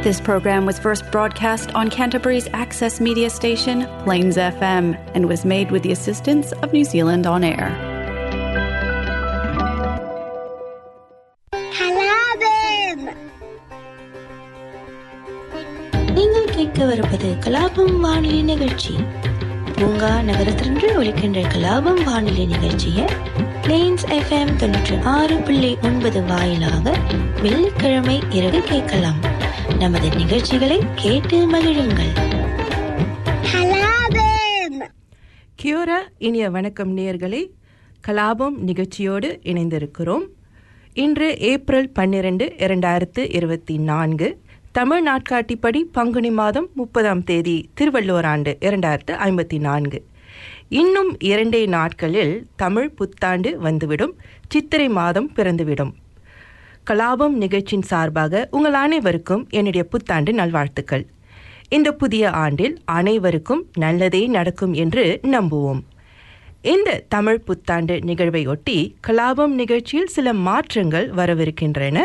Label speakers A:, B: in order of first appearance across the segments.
A: This program was first broadcast on Canterbury's access media station, Plains FM, and was made with the assistance of New Zealand On Air.
B: கலாபம்
C: நீங்கள் கேட்கவிருப்பது கலாபம் வானொலி நிகழ்ச்சி பூங்கா நகரத்திலிருந்து ஒழிக்கின்ற கலாபம் வானொலி நிகழ்ச்சியை பிளேன்ஸ் எஃப்எம் தொண்ணூற்றி ஆறு புள்ளி ஒன்பது வாயிலாக வெள்ளிக்கிழமை இரவு கேட்கலாம் நமது நிகழ்ச்சிகளை கேட்டு மகிழுங்கள்
B: கலாபம்
D: கியோரா இனிய வணக்கம் நேயர்களே கலாபம் நிகழ்ச்சியோடு இணைந்திருக்கிறோம் இன்று ஏப்ரல் பன்னிரண்டு இரண்டாயிரத்து இருபத்தி நான்கு தமிழ் நாட்காட்டிப்படி பங்குனி மாதம் முப்பதாம் தேதி திருவள்ளுவர் ஆண்டு இரண்டாயிரத்து ஐம்பத்தி நான்கு இன்னும் இரண்டே நாட்களில் தமிழ் புத்தாண்டு வந்துவிடும் சித்திரை மாதம் பிறந்துவிடும் கலாபம் நிகழ்ச்சியின் சார்பாக உங்கள் அனைவருக்கும் என்னுடைய புத்தாண்டு நல்வாழ்த்துக்கள் இந்த புதிய ஆண்டில் அனைவருக்கும் நல்லதே நடக்கும் என்று நம்புவோம் இந்த தமிழ் புத்தாண்டு நிகழ்வை ஒட்டி கலாபம் நிகழ்ச்சியில் சில மாற்றங்கள் வரவிருக்கின்றன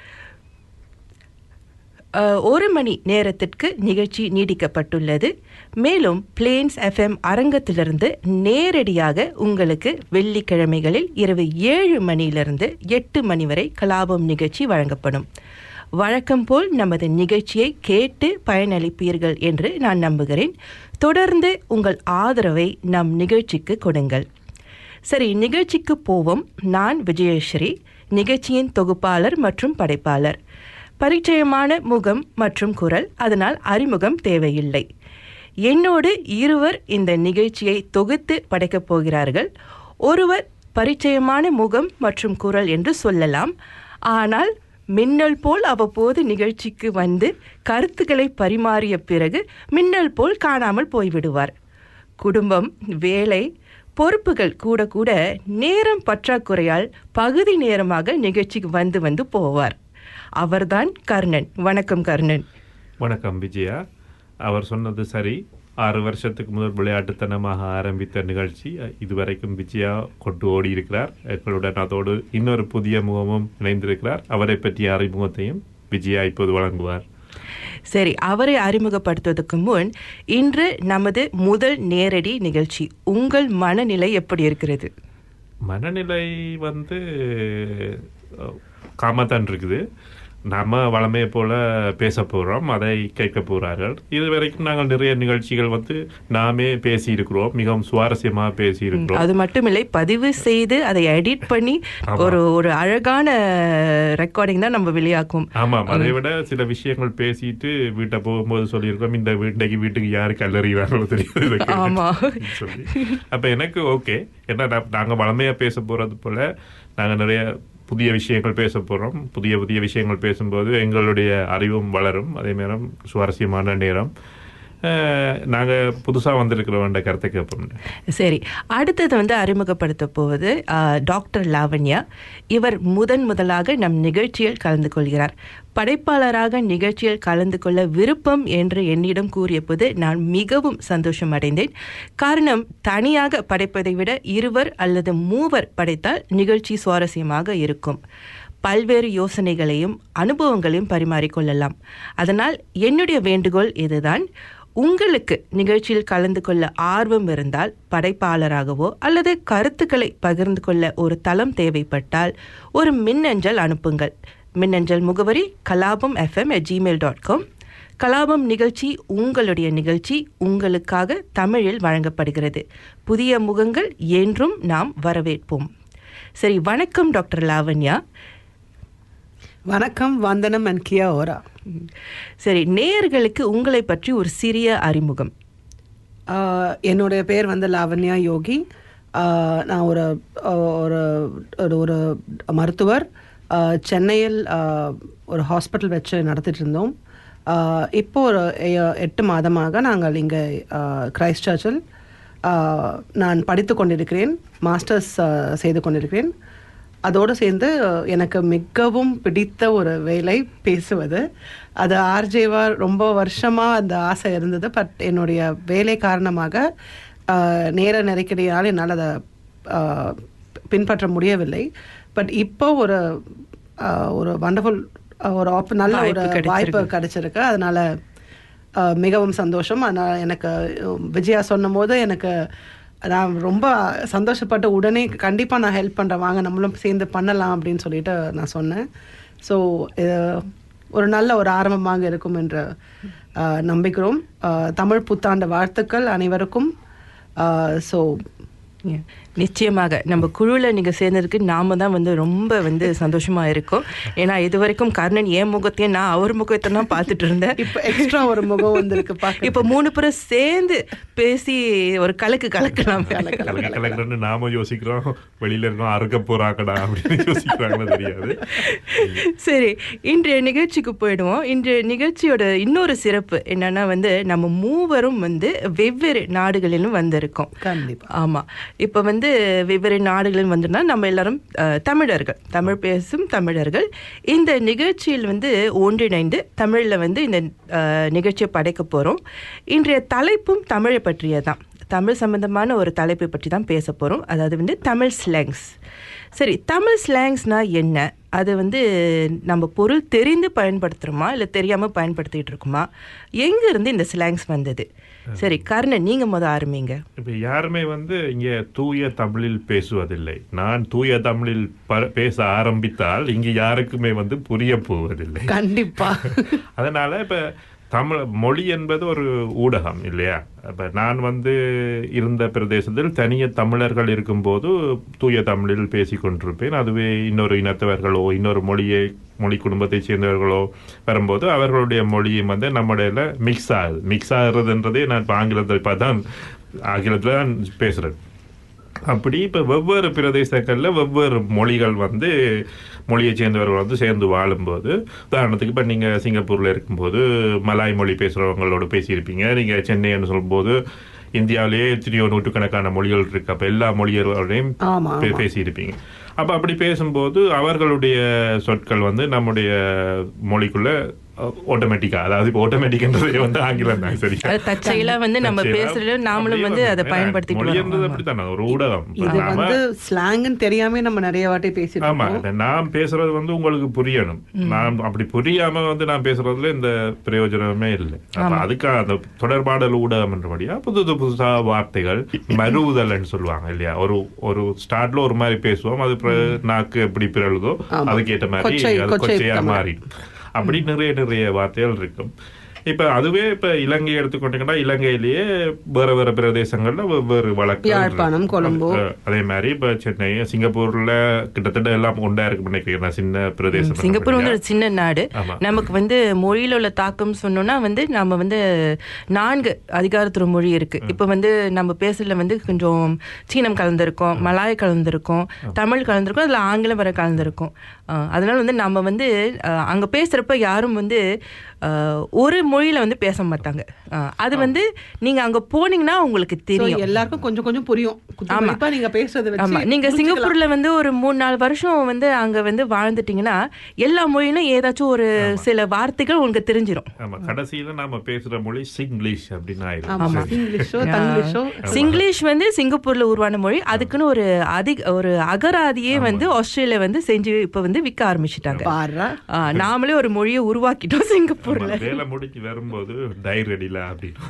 D: அஹ், ஒரு மணி நேரத்திற்கு நிகழ்ச்சி நீடிக்கப்பட்டுள்ளது மேலும் பிளேன்ஸ் எஃப்எம் அரங்கத்திலிருந்து நேரடியாக உங்களுக்கு வெள்ளிக்கிழமைகளில் இரவு ஏழு மணியிலிருந்து எட்டு மணி வரை கலாபம் நிகழ்ச்சி வழங்கப்படும் வழக்கம் போல் நமது நிகழ்ச்சியை கேட்டு பயனளிப்பீர்கள் என்று நான் நம்புகிறேன் தொடர்ந்து உங்கள் ஆதரவை நம் நிகழ்ச்சிக்கு கொடுங்கள் சரி நிகழ்ச்சிக்கு போவோம் நான் விஜயஸ்ரீ நிகழ்ச்சியின் தொகுப்பாளர் மற்றும் படைப்பாளர் பரிச்சயமான முகம் மற்றும் குரல் அதனால் அறிமுகம் தேவையில்லை என்னோடு இருவர் இந்த நிகழ்ச்சியை தொகுத்து படைக்கப் போகிறார்கள் ஒருவர் பரிச்சயமான முகம் மற்றும் குரல் என்று சொல்லலாம் ஆனால் மின்னல் போல் அவ்வப்போது நிகழ்ச்சிக்கு வந்து கருத்துக்களை பரிமாறிய பிறகு மின்னல் போல் காணாமல் போய்விடுவார் குடும்பம் வேலை பொறுப்புகள் கூட கூட நேரம் பற்றாக்குறையால் பகுதி நேரமாக நிகழ்ச்சிக்கு வந்து வந்து போவார் அவர்தான் கர்ணன் வணக்கம் கர்ணன்
E: வணக்கம் விஜயா அவர் சொன்னது சரி ஆறு வருஷத்துக்கு முதல் விளையாட்டுத்தனமாக ஆரம்பித்த நிகழ்ச்சி இதுவரைக்கும் விஜயா கொண்டு ஓடி இருக்கிறார் எங்களுடன் அதோடு இன்னொரு புதிய முகமும் இணைந்திருக்கிறார் அவரை பற்றிய அறிமுகத்தையும் விஜயா இப்போது வழங்குவார்
D: சரி அவரை அறிமுகப்படுத்துவதற்கு முன் இன்று நமது முதல் நேரடி நிகழ்ச்சி உங்கள் மனநிலை எப்படி இருக்கிறது
E: மனநிலை வந்து காமத்தான் இருக்குது நம்ம வளமையை போல பேச போகிறோம் அதை கேட்க போகிறார்கள் இதுவரைக்கும் நாங்கள் நிறைய நிகழ்ச்சிகள் வந்து நாமே பேசி இருக்கிறோம் மிகவும் சுவாரஸ்யமாக பேசி இருக்கிறோம்
D: அது மட்டுமில்லை பதிவு செய்து அதை எடிட் பண்ணி
E: ஆமா.
D: ஒரு ஒரு அழகான ரெக்கார்டிங் தான் நம்ம வெளியாக்கும்
E: ஆமாம் அதை விட சில விஷயங்கள் பேசிட்டு வீட்டை போகும்போது சொல்லியிருக்கோம் இந்த வீட்டைக்கு வீட்டுக்கு யாரு கல்லறிகிறாங்களோ தெரியாது இதை கேட்டு
D: ஆமா.
E: சொல்லி அப்ப எனக்கு ஓகே ஏன்னா நா- நாங்க வளமையா பேச போறது போல நாங்க நிறைய புதிய விஷயங்கள் பேச போறோம் புதிய புதிய விஷயங்கள் பேசும்போது எங்களுடைய அறிவும் வளரும் அதே நேரம் சுவாரஸ்யமான நேரம் அஹ், நாங்க புதுசா வந்திருக்கிறவண்ட கருத்தை கேட்போம்
D: சரி அடுத்தது வந்து அறிமுகப்படுத்த போவது ஆ, டாக்டர் லாவண்யா இவர் முதன் முதலாக நம் நிகழ்ச்சியில் கலந்து கொள்கிறார் படைப்பாளராக நிகழ்ச்சியில் கலந்து கொள்ள விருப்பம் என்று என்னிடம் கூறியபோது நான் மிகவும் சந்தோஷம் அடைந்தேன் காரணம் தனியாக படைப்பதை விட இருவர் அல்லது மூவர் படைத்தால் நிகழ்ச்சி சுவாரஸ்யமாக இருக்கும் பல்வேறு யோசனைகளையும் அனுபவங்களையும் பரிமாறிக்கொள்ளலாம் அதனால் என்னுடைய வேண்டுகோள் இதுதான் உங்களுக்கு நிகழ்ச்சியில் கலந்து கொள்ள ஆர்வம் இருந்தால் படைப்பாளராகவோ அல்லது கருத்துக்களை பகிர்ந்து கொள்ள ஒரு தளம் தேவைப்பட்டால் ஒரு மின்னஞ்சல் அனுப்புங்கள் மின்னஞ்சல் முகவரி Kalabam FM at Gmail dot com Kalabam நிகழ்ச்சி உங்களுடைய நிகழ்ச்சி உங்களுக்காக தமிழில் வழங்கப்படுகிறது புதிய முகங்கள் என்றும் நாம் வரவேற்போம் சரி வணக்கம் டாக்டர் லாவண்யா
F: வணக்கம் வந்தனம் அண்ட் கியா ஓரா
D: சரி நேயர்களுக்கு உங்களை பற்றி ஒரு சிறிய அறிமுகம்
F: ஆஹ் என்னுடைய பேர் வந்து லாவண்யா யோகி ஆஹ் நான் ஒரு ஒரு ஒரு ஒரு மருத்துவர் ஆஹ் சென்னையில் ஆஹ் ஒரு ஹாஸ்பிட்டல் வச்சு நடத்திட்டு இருந்தோம் ஆஹ் இப்போ ஒரு எ- எட்டு மாதமாக நாங்கள் இங்கே கிரைஸ்ட் சர்ச்சில் ஆஹ் நான் படித்து கொண்டிருக்கிறேன் மாஸ்டர்ஸ் ஆஹ் செய்து கொண்டிருக்கிறேன் அதோடு சேர்ந்து அஹ், எனக்கு மிகவும் பிடித்த ஒரு வேலை பேசுவது அது ஆர்ஜேவா ரொம்ப வருஷமாக அந்த ஆசை இருந்தது பட் என்னுடைய வேலை காரணமாக அஹ், நேர நெருக்கடியால் என்னால் அதை அஹ், பின்பற்ற முடியவில்லை பட் இப்போ ஒரு அஹ், ஒரு வண்டர்ஃபுல் ஒரு op- நல்ல ஒரு
D: வாய்ப்பு கிடைச்சிருக்கு.
F: வாய்ப்பு கிடைச்சிருக்கு அதனால அஹ், மிகவும் சந்தோஷம் ஆனால் எனக்கு அஹ், விஜயா சொன்னும் போது எனக்கு நான் ரொம்ப சந்தோஷப்பட்டு உடனே கண்டிப்பாக நான் ஹெல்ப் பண்ணுறேன் வாங்க நம்மளும் சேர்ந்து பண்ணலாம் அப்படின்னு சொல்லிட்டு நான் சொன்னேன் ஸோ ஒரு நல்ல ஒரு ஆரம்பமாக இருக்கும் என்று அஹ், நம்புகிறோம் அஹ், தமிழ் புத்தாண்டு வாழ்த்துக்கள் அனைவருக்கும் ஸோ
D: Yeah. நிச்சயமாக நம்ம குழுவில் நீங்கள் சேர்ந்ததுக்கு நாம தான் வந்து ரொம்ப வந்து சந்தோஷமா இருக்கோம் ஏன்னா இது வரைக்கும் கர்ணன் என் முகத்தையும் நான் அவர் முகத்தை தான் பார்த்துட்டு இருந்தேன்
F: இப்போ எக்ஸ்ட்ரா ஒரு முகம் வந்திருக்கு பார்க்க
D: இப்போ மூணு பேரும் சேர்ந்து பேசி ஒரு கலக்கு கலக்கலாம்
E: கலக்க கலக்கிறன்னு நாம யோசிக்கிறோம் வெளியில இருக்கோம் அறுக்க போறாங்கடா அப்படின்னு யோசிக்கிறாங்களோ தெரியாது
D: சரி இன்றைய நிகழ்ச்சிக்கு போயிடுவோம் இன்றைய நிகழ்ச்சியோட இன்னொரு சிறப்பு என்னன்னா வந்து நம்ம மூவரும் வந்து வெவ்வேறு நாடுகளிலும் வந்திருக்கோம்
F: கண்டிப்பா
D: ஆமா இப்ப வந்து வெவ்வேறு நாடுகளில் வந்துன்னா நம்ம எல்லாரும் அஹ், தமிழர்கள் தமிழ் பேசும் தமிழர்கள் இந்த நிகழ்ச்சியில் வந்து ஒன்றிணைந்து தமிழ்ல வந்து இந்த அஹ், நிகழ்ச்சியை படைக்க போறோம் இன்றைய தலைப்பும் தமிழை பற்றியதான் தமிழ் சம்பந்தமான ஒரு தலைப்பை பற்றி தான் பேச போறோம் அதாவது வந்து தமிழ் ஸ்லாங்ஸ் சரி தமிழ் ஸ்லாங்ஸ்னா என்ன அது வந்து நம்ம பொருள் தெரிந்து பயன்படுத்துறோமா இல்லை தெரியாம பயன்படுத்திட்டு இருக்கோமா எங்க இருந்து இந்த ஸ்லாங்ஸ் வந்தது சரி கர்ணன் நீங்க முத ஆரம்பிங்க
E: இப்ப யாருமே வந்து இங்க தூய தமிழில் பேசுவதில்லை நான் தூய தமிழில் ப- பேச ஆரம்பித்தால் இங்க யாருக்குமே வந்து புரிய போவதில்லை
F: கண்டிப்பா
E: அதனால இப்ப தமிழ் மொழி என்பது ஒரு ஊடகம் இல்லையா அப்ப நான் வந்து இருந்த பிரதேசத்தில் தனிய தமிழர்கள் இருக்கும்போது தூய தமிழில் பேசிக் கொண்டிருப்பேன் அதுவே இன்னொரு இனத்தவர்களோ இன்னொரு மொழியை மொழி குடும்பத்தை சேர்ந்தவர்களோ வரும்போது அவர்களுடைய மொழியும் வந்து நம்முடைய மிக்ஸ் ஆகுது மிக்ஸ் ஆகுறதுன்றதே நான் இப்ப ஆங்கிலத்தை பார்த்தான் ஆங்கிலத்தில் தான் பேசுறேன் அப்படி இப்ப வெவ்வேறு பிரதேசங்கள்ல வெவ்வேறு மொழிகள் வந்து மொழியை சேர்ந்தவர்கள் வந்து சேர்ந்து வாழும்போது உதாரணத்துக்கு இப்ப நீங்க சிங்கப்பூர்ல இருக்கும்போது மலாய் மொழி பேசுறவங்களோட பேசியிருப்பீங்க நீங்க சென்னைன்னு சொல்லும்போது இந்தியாவிலேயே எத்தனையோ நூற்றுக்கணக்கான மொழிகள் இருக்கு அப்ப எல்லா மொழிகளோடையும்
F: ஆமா,
E: பே-
F: ஆமா.
E: பேசியிருப்பீங்க அப்ப அப்படி பேசும்போது அவர்களுடைய சொற்கள் வந்து நம்முடைய மொழிக்குள்ள ஆட்டோமேட்டிக்கா அதாவது இப்போ ஆட்டோமேட்டிக்ன்றதே வந்து ஆங்கிலம் தான் சரி
D: அது தற்செயலா வந்து நம்ம பேசுறது நாமளும் வந்து அதை பயன்படுத்திட்டு
E: மொழி
D: வரோம்.
E: என்பது அப்படித்தானே ஒரு ஊடகம் இப்ப
F: இது
E: நாம
F: வந்து ஸ்லாங்னு தெரியாம நம்ம நிறைய வாட்டி பேசிட்டு
E: ஆமா
F: இருக்கோம்
E: இந்த நான் பேசுறது வந்து உங்களுக்கு புரியணும் நான் அப்படி புரியாம வந்து நான் பேசுறதுல இந்த பிரயோஜனமே இல்லை அப்ப அதுக்காக அந்த தொடர்பாடல் ஊடகம் என்றபடியா புது புதுசா வார்த்தைகள் மறுவுதல்னு சொல்லுவாங்க இல்லையா ஒரு ஒரு ஸ்டார்ட்ல ஒரு மாதிரி பேசுவோம் அது பிறகு நாக்கு எப்படி பிறழுதோ
F: ஆமா.
E: அதுக்கேற்ற மாதிரி
F: கொச்சை-
E: அது
F: கொச்சை
E: கொச்சையா
F: தமிழ்.
E: மாறிடும் அப்படி நிறைய நிறைய வார்த்தைகள் இருக்கும் இப்ப அதுவே இப்ப இலங்கை எடுத்துக்கொண்டீங்கன்னா இலங்கையிலேயே வேற வேற பிரதேசங்கள்ல வெவ்வேறு வழக்கு
F: யாழ்ப்பாணம், கொழும்பு.
E: அதே மாதிரி இப்ப சென்னை சிங்கப்பூர்ல கிட்டத்தட்ட எல்லாம் ஒண்டா இருக்கு நினைக்கிறேன் நான் சின்ன பிரதேசம்
D: சிங்கப்பூர் வந்து ஒரு சின்ன நாடு
E: ஆமா.
D: நமக்கு வந்து மொழியில உள்ள தாக்கம் சொன்னோம்னா வந்து நம்ம வந்து நான்கு அதிகாரத்துவ மொழி இருக்கு இப்ப வந்து நம்ம பேசுறதுல வந்து கொஞ்சம் சீனம் கலந்திருக்கோம் மலாய் கலந்திருக்கோம் தமிழ் கலந்திருக்கோம் அதுல ஆங்கிலம் வர கலந்திருக்கும் அஹ் அதனால வந்து நம்ம வந்து அஹ், அங்க பேசுறப்ப யாரும் வந்து அஹ், ஒரு மொழியில வந்து பேச மாட்டாங்க அஹ், அது வந்து நீங்க அங்க போனீங்கன்னா உங்களுக்கு
F: So,
D: தெரியும்
F: எல்லாருக்கும் கொஞ்சம் கொஞ்சம் புரியும் கண்டிப்பா நீங்க பேசுறத
D: ஆமா
F: வச்சு
D: நீங்க
F: புரிஞ்சுக்கலாம்.
D: சிங்கப்பூர்ல வந்து ஒரு மூணு நாலு வருஷம் வந்து அங்க வந்து வாழ்ந்துட்டீங்கன்னா எல்லா மொழியிலும் ஏதாச்சும் ஒரு சில வார்த்தைகள் உங்களுக்கு தெரிஞ்சிரும்
E: ஆமா கடைசியில நாம பேசுற மொழி சிங்கிலீஷ் அப்படின்னு
F: ஆமா
E: ஆயிரும்
F: இங்கிலீஷோ தங்கிலீஷோ
D: சிங்கிலீஷ் வந்து சிங்கப்பூர்ல உருவான மொழி அதுக்குன்னு ஒரு அதிக ஒரு அகராதியே வந்து ஆஸ்திரேலியா வந்து செஞ்சு இப்ப வந்து விற்க ஆரம்பிச்சிட்டாங்க
F: பாரு
D: ஆ, நாமளே ஒரு மொழியை உருவாக்கிட்டோம் சிங்கப்பூர்ல
E: ஆமா, வேலை முடிஞ்சு வரும்போது டைர் அடியில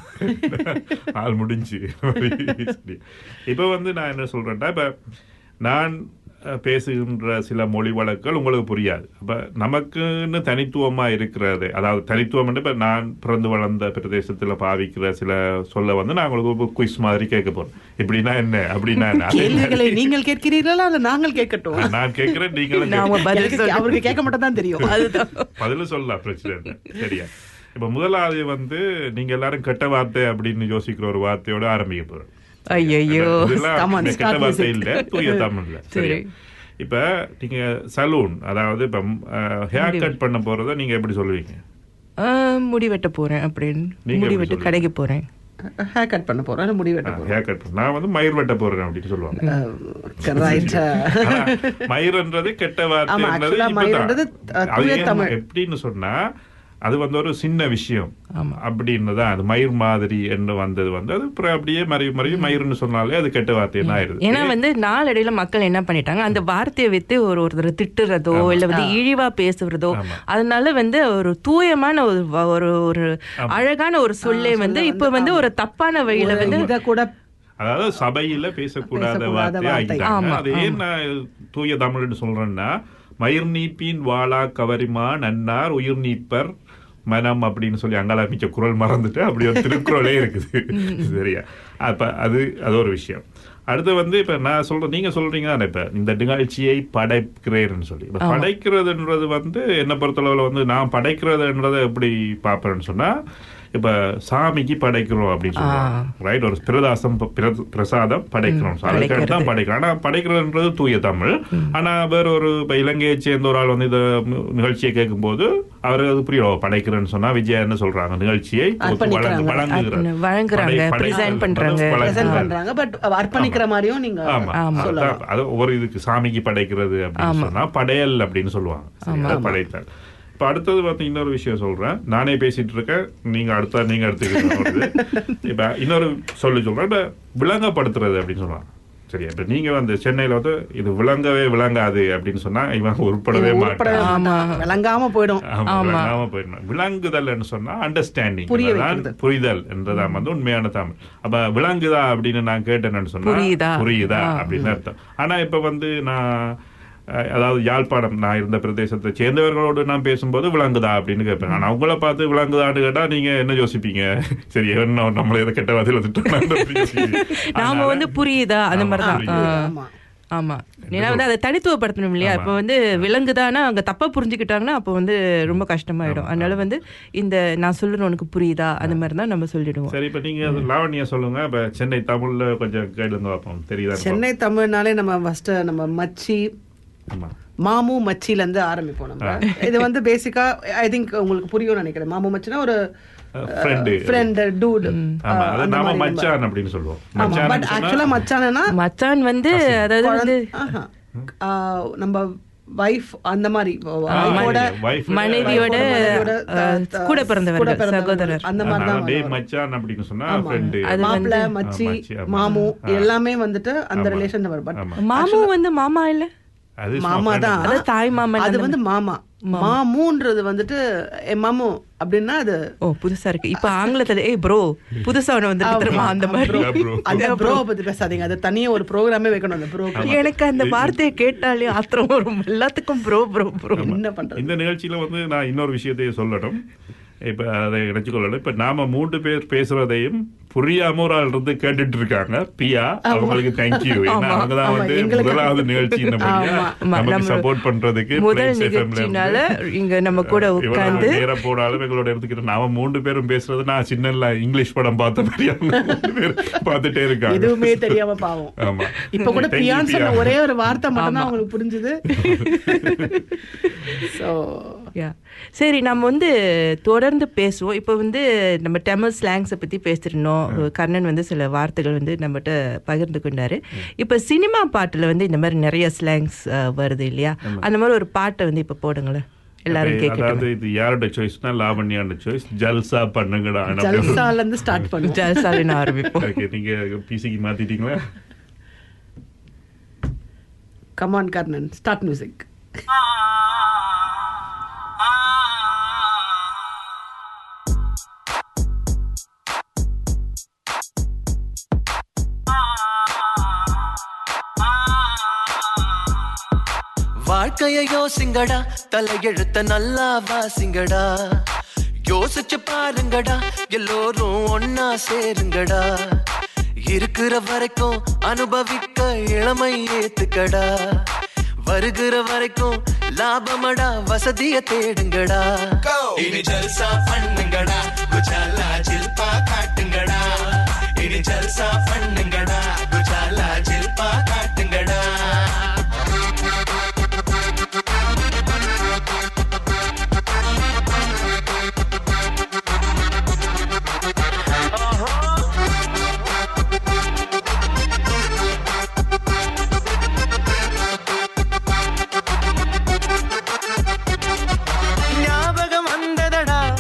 E: அப்படின்னு ஆள் முடிஞ்சு சரி. இப்ப வந்து நான் என்ன சொல்றேன்டா இப்ப நான் அஹ், பேசுகின்ற சில மொழி வழக்குகள் உங்களுக்கு புரியாது அப்ப நமக்குன்னு தனித்துவமா இருக்கிறது அதாவது தனித்துவம் இப்ப நான் பிறந்து வளர்ந்த பிரதேசத்துல பாவிக்கிற சில சொல்ல வந்து நான் உங்களுக்கு குயிஸ் மாதிரி கேட்க போறேன் இப்படின்னா என்ன அப்படின்னா என்ன அதே
F: கேள்விகளை நீங்கள் கேட்கிறீர்களா அல்ல நாங்கள் கேட்கட்டும்
E: நான் கேட்கிறேன் நீங்களும்
D: நாம
E: கேட்கணும்.
D: பதில்
F: எனக்கு
D: சொல்றோம்.
F: அவருக்கு கேட்க மட்டும் தான் தெரியும்
D: அதுதான்
E: பதில் சொல்லலாம் பிரச்சனை இல்லை சரியா இப்ப முதலாவது வந்து நீங்க எல்லாரும் கெட்ட வார்த்தை அப்படின்னு யோசிக்கிற ஒரு வார்த்தையோட ஆரம்பிக்க போறோம்
D: ஐயோ
E: இதெல்லாம்
F: Come on,
E: இந்த
F: start
E: கெட்ட வார்த்தை
F: music.
E: இல்ல தூய தமிழ்ல சரி
D: சரி.
E: இப்ப நீங்க சலூன் அதாவது இப்ப ஹேர் கட் பண்ண போறத நீங்க எப்படி சொல்லுவீங்க
D: முடி வெட்ட போறேன் அப்படின்னு
E: நீங்க
D: முடி
E: எப்படி
D: வெட்ட
E: சொல்லுவீங்க?
D: கடைக்கு போறேன்
F: ஹேர் கட் பண்ண போறோம் இல்ல முடி வெட்ட போறோம்
E: ஹேர் கட் நான் வந்து மயிர் வெட்ட போறேன் அப்படின்னு சொல்லுவாங்க
F: ரைட்
E: ஆனா, மயிர்ன்றது கெட்ட
F: ஆமா,
E: வார்த்தைன்றது
F: actually
E: இப்பதான்.
F: மயிர்ன்றது, அஹ்,
E: அது
F: தூய
E: ஏன்
F: தமிழ்.
E: எப்படின்னு சொன்னா அது வந்து ஒரு சின்ன விஷயம்
D: ஆமா.
E: அப்படின்னுதான் அது மயிர் மாதிரி என்று வந்தது வந்து அது அப்புறம் அப்படியே மறைவு மறைவு மயிர்னு சொன்னாலே அது கெட்ட வார்த்தை என்ன ஆயிருது
D: ஏன்னா வந்து நாளடைவுல மக்கள் என்ன பண்ணிட்டாங்க அந்த வார்த்தையை வைத்து ஒரு ஒருத்தர் திட்டுறதோ இல்ல வந்து இழிவா பேசுறதோ அதனால வந்து ஒரு தூயமான ஒரு வ- ஒரு ஒரு அழகான ஒரு சொல்லே வந்து இப்ப வந்து ஒரு தப்பான வழியில வந்து
F: இத கூட
E: அதாவது சபையில பேசக்கூடாத
F: பேசக்கூடாத
E: வார்த்தை
F: வார்த்தை.
E: ஆகிட்டாங்க
D: ஆமா,
E: அது ஏன் நான் தூய தமிழ்னு சொல்றேன்னா மயிர் நீப்பின் வாளா கவரிமா நன்னார் உயிர் நீப்பர் மனம் அப்படின்னு சொல்லி அங்காளமிக்க குரல் மறந்துட்டு அப்படி ஒரு திருக்குறளே இருக்குது சரியா அப்ப அது அது ஒரு விஷயம் அடுத்து வந்து இப்ப நான் சொல்றேன் நீங்க சொல்றீங்க தானே இப்ப இந்த நிகழ்ச்சியை படைக்கிறேன்னு சொல்லி இப்ப படைக்கிறதுன்றது வந்து என்ன பொறுத்தளவுல வந்து நான் படைக்கிறதுன்றதை எப்படி பாப்பேன்னு சொன்னா இப்ப சாமிக்கு படைக்கிறோம் அப்படின்னு சொல்லுவாங்க ரைட் ஒரு பிரதாசம் ப- பிர- பிரசாதம் படைக்கிறோம் So அதுக்காக தான் படைக்கிறோம் ஆனா படைக்கிறதுன்றது தூய தமிழ் ஆனா வேற ஒரு இப்ப இலங்கையை சேர்ந்த ஒரு ஆள் வந்து இந்த மு- நிகழ்ச்சியை கேட்கும்போது அவர் அது புரியும் படைக்கிறேன்னு சொன்னா விஜயா என்ன சொல்றாங்க நிகழ்ச்சியை
F: அர்ப்பணிக்கிறாங்க.
E: வழங்குகிறார்
D: வழங்குறாங்க,
E: படை-
D: present
E: படைக்கிறது
D: பண்றாங்க.
E: வந்து
F: present
E: வழங்குகிறார்.
F: பண்றாங்க பட் அர்ப்பணிக்கிற மாதிரியும் நீங்க
E: ஆமா
F: சொல்லலாம்
E: அதான், அது ஒரு இதுக்கு சாமிக்கு படைக்கிறது அப்படின்னு சொன்னா படையல் அப்படின்னு சொல்லுவாங்க சரியா? படைத்தல் இப்ப அடுத்தது வந்து இன்னொரு விஷயம் சொல்றேன் நானே பேசிட்டு இருக்கேன் நீங்க அடுத்த நீங்க எடுத்துக்கிட்டு இப்ப இன்னொரு சொல்லி சொல்றேன் இப்ப விளங்கப்படுத்துறது அப்படின்னு சொல்லுவாங்க சரியா இப்ப நீங்க வந்து சென்னையில வந்து இது விளங்கவே விளங்காது அப்படின்னு சொன்னா இவன் உருப்படவே
F: உருப்படவே
E: மாட்டான்
F: மாட்டாங்க. விளங்காம போயிடும்
E: ஆமா, விளங்காம போயிடணும் விளங்குதல் சொன்னா அண்டர்ஸ்டாண்டிங்
F: புரிய
E: தான்
F: வைக்கிறது.
E: புரிதல் என்றதான் வந்து உண்மையான தமிழ் அப்ப விளங்குதா அப்படின்னு நான் கேட்டேன்னு சொன்னா
D: புரியுதா?
E: புரியுதா
D: ஆ.
E: அப்படின்னு அர்த்தம் ஆனா இப்ப வந்து நான் அஹ், அதாவது யாழ்ப்பாணம் நான் இருந்த பிரதேசத்தை சேர்ந்தவர்களோடு நான் பேசும்போது விளங்குதா அப்படின்னு கேட்பேன் ஆனா அவங்கள பார்த்து விளங்குதான்னு கேட்டா நீங்க என்ன யோசிப்பீங்க சரி என்ன நம்மள எதை கெட்ட வாதியில திட்டம்
D: நாம வந்து புரியுதா அந்த
E: ஆமா,
D: மாதிரிதான்
E: புரியுது.
D: ஆ.
F: ஆமா.
D: ஆமா ஏன்னா வந்து அதை தனித்துவப்படுத்தணும் இல்லையா இப்ப வந்து விலங்குதானா அங்க தப்பா புரிஞ்சுக்கிட்டாங்கன்னா அப்ப வந்து ரொம்ப கஷ்டமாயிடும் அதனால வந்து இந்த நான் சொல்லுறேன் உனக்கு புரியுதா அந்த மாதிரி தான் நம்ம சொல்லிடுவோம்
E: சரி இப்ப நீங்க அது லாவண்யா சொல்லுங்க இப்ப சென்னை தமிழ்ல கொஞ்சம் கேளுங்க பார்ப்போம் தெரியுதா
F: சென்னை தமிழ்னாலே நம்ம ஃபர்ஸ்ட் நம்ம மச்சி
E: ஆமா
F: மாமு மச்சில இருந்து ஆரம்பிப்போம் நம்ம இது வந்து பேசிக்கா ஐ திங்க் உங்களுக்கு புரியும்னு நினைக்கிறேன் மாமு மச்சினா ஒரு
E: ஃப்ரெண்டு
F: ஃப்ரெண்ட் டூட்
E: ஆமா அது நாம மச்சான் அப்படின்னு சொல்லுவோம்
F: பட்
E: மச்சான்
F: ஆக்சுவலா மச்சானா
D: மச்சான் வந்து அதாவது வந்து
F: ஆஹா. ஆ, நம்ம வைஃப் அந்த மாதிரி wife-ஓட
E: wife
D: மனைவியோட
F: மனைவியோட
D: ஆ,
F: த-
D: கூட பிறந்தவர்கள்,
F: கூட பிறந்தவர்கள்.
D: சகோதரர்.
F: அந்த மாதிரி தான்
E: டே
F: வரும்.
E: மச்சான் அப்படின்னு சொன்னா
F: ஆமா.
E: ஃப்ரெண்டு
F: மாப்பிள்ளை
E: ஆ,
F: மச்சி
E: மச்சி, ஆமா.
F: மாமு
E: ஆ.
F: எல்லாமே வந்துட்டு அந்த
E: ஆமா.
F: ரிலேஷன் வரும் பட்
E: ஆமா.
D: மாமு வந்து மாமா இல்ல
E: அது சும்மா
F: மாமா
E: friend.
F: தான்
D: அது தாய் மாமன்
F: அது
D: அந்த
F: வந்து மாமா மாமுன்றது வந்துட்டு எ மாமு அப்படின்னா அது
D: ஓ புதுசா இருக்கு இப்ப ஆங்கிலத்துல ஏய் ப்ரோ புதுசா ஒண்ணு வந்து தெரியுமா அந்த மாதிரி
E: Yeah, bro.
F: அந்த ப்ரோ பத்தி பேசாதீங்க அது தனியா ஒரு ப்ரோக்ராமே வைக்கணும் அந்த ப்ரோ
D: எனக்கு அந்த வார்த்தையை கேட்டாலே ஆத்திரம் வரும் எல்லாத்துக்கும் ப்ரோ ப்ரோ ப்ரோ
F: என்ன பண்றது
E: இந்த நிகழ்ச்சியில வந்து நான் இன்னொரு விஷயத்தையும் சொல்லணும் இப்ப அதை நினைச்சுக்கொள்ளணும் இப்ப நாம மூன்று பேர் பேசுறதையும் புரியாம ஒரு ஆள் இருந்து கேட்டுட்டு இருக்காங்க பியா அவங்களுக்கு தேங்க்யூ ஏன்னா அவங்க தான்
F: ஆமா,
E: வந்து
F: எங்களுக்கு-
E: முதலாவது நிகழ்ச்சி இந்த
F: ஆமா.
E: நமக்கு
D: நம்ம
E: சப்போர்ட் பண்றதுக்கு
D: முதல்
E: Plains FM ல இருந்து
D: நிகழ்ச்சினால இங்க நம்ம கூட
E: இவ்வளவு
D: உட்கார்ந்து
E: நேரம் போனாலும் எங்களோட எடுத்துக்கிட்டு நாம மூன்று பேரும் பேசுறது நான் சின்ன இங்கிலீஷ் படம் பார்த்த மாதிரி அவங்க மூணு பேர் பார்த்துட்டே இருக்காங்க
F: எதுவுமே தெரியாம பாவம்
E: ஆமா
F: இப்ப கூட
E: Thank you,
F: பியான்னு சொன்ன
E: பியா.
F: ஒரே ஒரு வார்த்தை மட்டும் தான் அவங்களுக்கு புரிஞ்சுது சோ
D: Yeah. சரி நம்ம வந்து தொடர்ந்து பேசுவோம் இப்போ வந்து நம்ம டெமல் ஸ்லாங்ஸை பற்றி பேசிருந்தோம் கர்ணன் வந்து சில வார்த்தைகள் வந்து நம்மகிட்ட பகிர்ந்து கொண்டாரு இப்போ சினிமா பாட்டில் வந்து இந்த மாதிரி நிறைய ஸ்லாங்ஸ் வருது இல்லையா அந்த மாதிரி ஒரு பாட்டை வந்து இப்போ போடுங்களேன் எல்லாரும்
E: அப்ப
D: கேட்கட்டும்
E: அதாவது இது யாரோட சாய்ஸ்னா லாவண்யாண்ட சாய்ஸ் ஜல்சா பண்ணுங்கடா
F: ஜல்சால இருந்து ஸ்டார்ட் பண்ணுவோம்
D: ஜல்சாலின்னு ஆரம்பிப்போம்
E: ஓகே நீங்க பிசிக்கு மாத்திட்டீங்களா
F: கமான் கர்ணன் ஸ்டார்ட் மியூசிக்
B: வாழ்க்கைய யோசிங்கடா தலையெழுத்த நல்லா வாசிங்கடா யோசிச்சு பாருங்கடா எல்லோரும் ஒன்னா சேருங்கடா இருக்கிற வரைக்கும் அனுபவிக்க இளமை ஏத்துக்கடா வருகிற வரைக்கும் லாபமடா வசதிய தேடுங்கடா இனி ஜல்சா பண்ணுங்கடா குஜாலா ஜில்பா காட்டுங்கடா இனி ஜல்சா பண்ணுங்கடா குஜாலா ஜில்பா காட்டுங்கடா ஞாபகம் வந்ததடா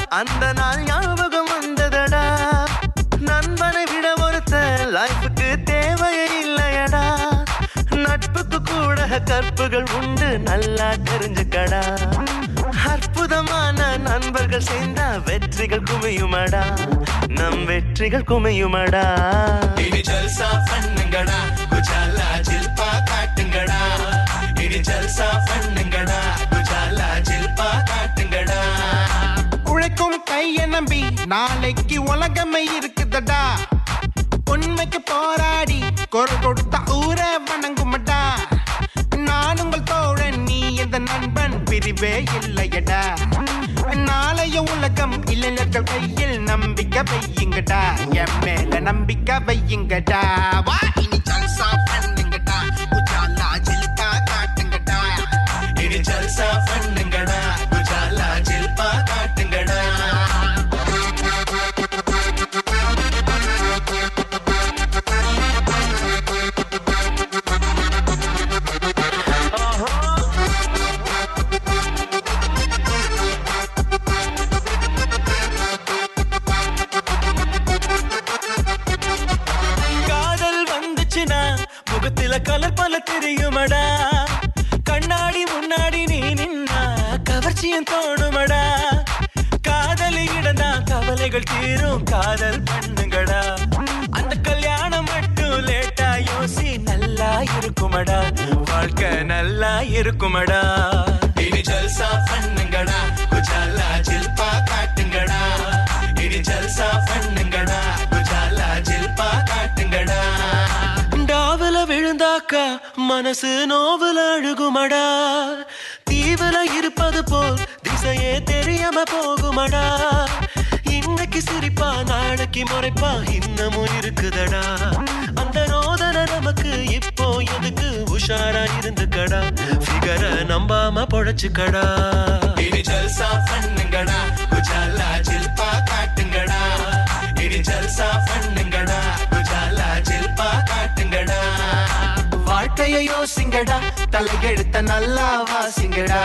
B: அந்த நாள் ஞாபகம் வந்ததடா நண்பனை விட ஒருத்த லைஃபுக்கு தேவையே இல்லையடா நட்புக்கு கூட கற்புகள் உண்டு நல்லா தெரிஞ்சுக்கடா அற்புதமான நண்பர்கள் சேர்ந்தா வெற்றிகள் குமியுமடா நம் வெற்றிகள் குமியுமடா இனி ஜல்சா பண்ணுங்கடா குஜாலா ஜில்பா காட்டுங்கடா இனி ஜல்சா பண்ணுங்கடா குஜாலா ஜில்பா காட்டுங்கடா
G: உழைக்கும் கைய நம்பி நாளைக்கு உலகமே இருக்குதடா உண்மைக்கு போராடி குரல் கொடுத்த ஊர வணங்குமடா நான் உங்கள் தோழன் நீ எந்த நண்பன் பிரிவே இல்லையடா நாளைய உலகம் இளைஞர்கள் கையில் நம்பிக்கை வையுங்கடா என் மேல நம்பிக்கை வையுங்கடா வா இனி ஜல்சா பண்ணுங்கடா உஜாலா ஜில்கா காட்டுங்கடா
B: இனி ஜல்சா பண்ணுங்கடா குஜாலா ஜில்பா காட்டுங்கடா காதல் வந்துச்சுன்னா முகத்தில கலர் பல தெரியுமடா கண்ணாடி முன்னாடி நீ நின்னா கவர்ச்சியும் தோணுமடா காதலியிடதான் கவலைகள் தீரும் காதல் பண்ணுங்கடா அந்த கல்யாணம் மட்டும் லேட்டா யோசி நல்லா இருக்குமடா வாழ்க்கை நல்லா இருக்குமடா இனி ஜல்சா பண்ணுங்கடா குஜாலா ஜில்பா காட்டுங்கடா இனி ஜல்சா பண்ணுங்கடா குஜாலா ஜில்பா காட்டுங்கடா டாவுல விழுந்தாக்கா மனசு நோவுல அழுகுமடா தீவுல இருப்பது போல் திசையே தெரியாம போகுமடா இன்னைக்கு சிரிப்பா நாளைக்கு முறைப்பா இன்னமும் இருக்குதடா அந்த ரோதனை நமக்கு இப்போ எதுக்கு உஷாரா இருந்துக்கடா ஃபிகர நம்பாம பொழைச்சுக்கடா இனி ஜல்சா பண்ணுங்கடா குஜாலா ஜில்பா காட்டுங்கடா இனி ஜல்சா பண்ணுங்கடா குஜாலா ஜில்பா காட்டுங்கடா வாழ்க்கைய யோசிங்கடா தலையெழுத்த நல்லா வாசிங்கடா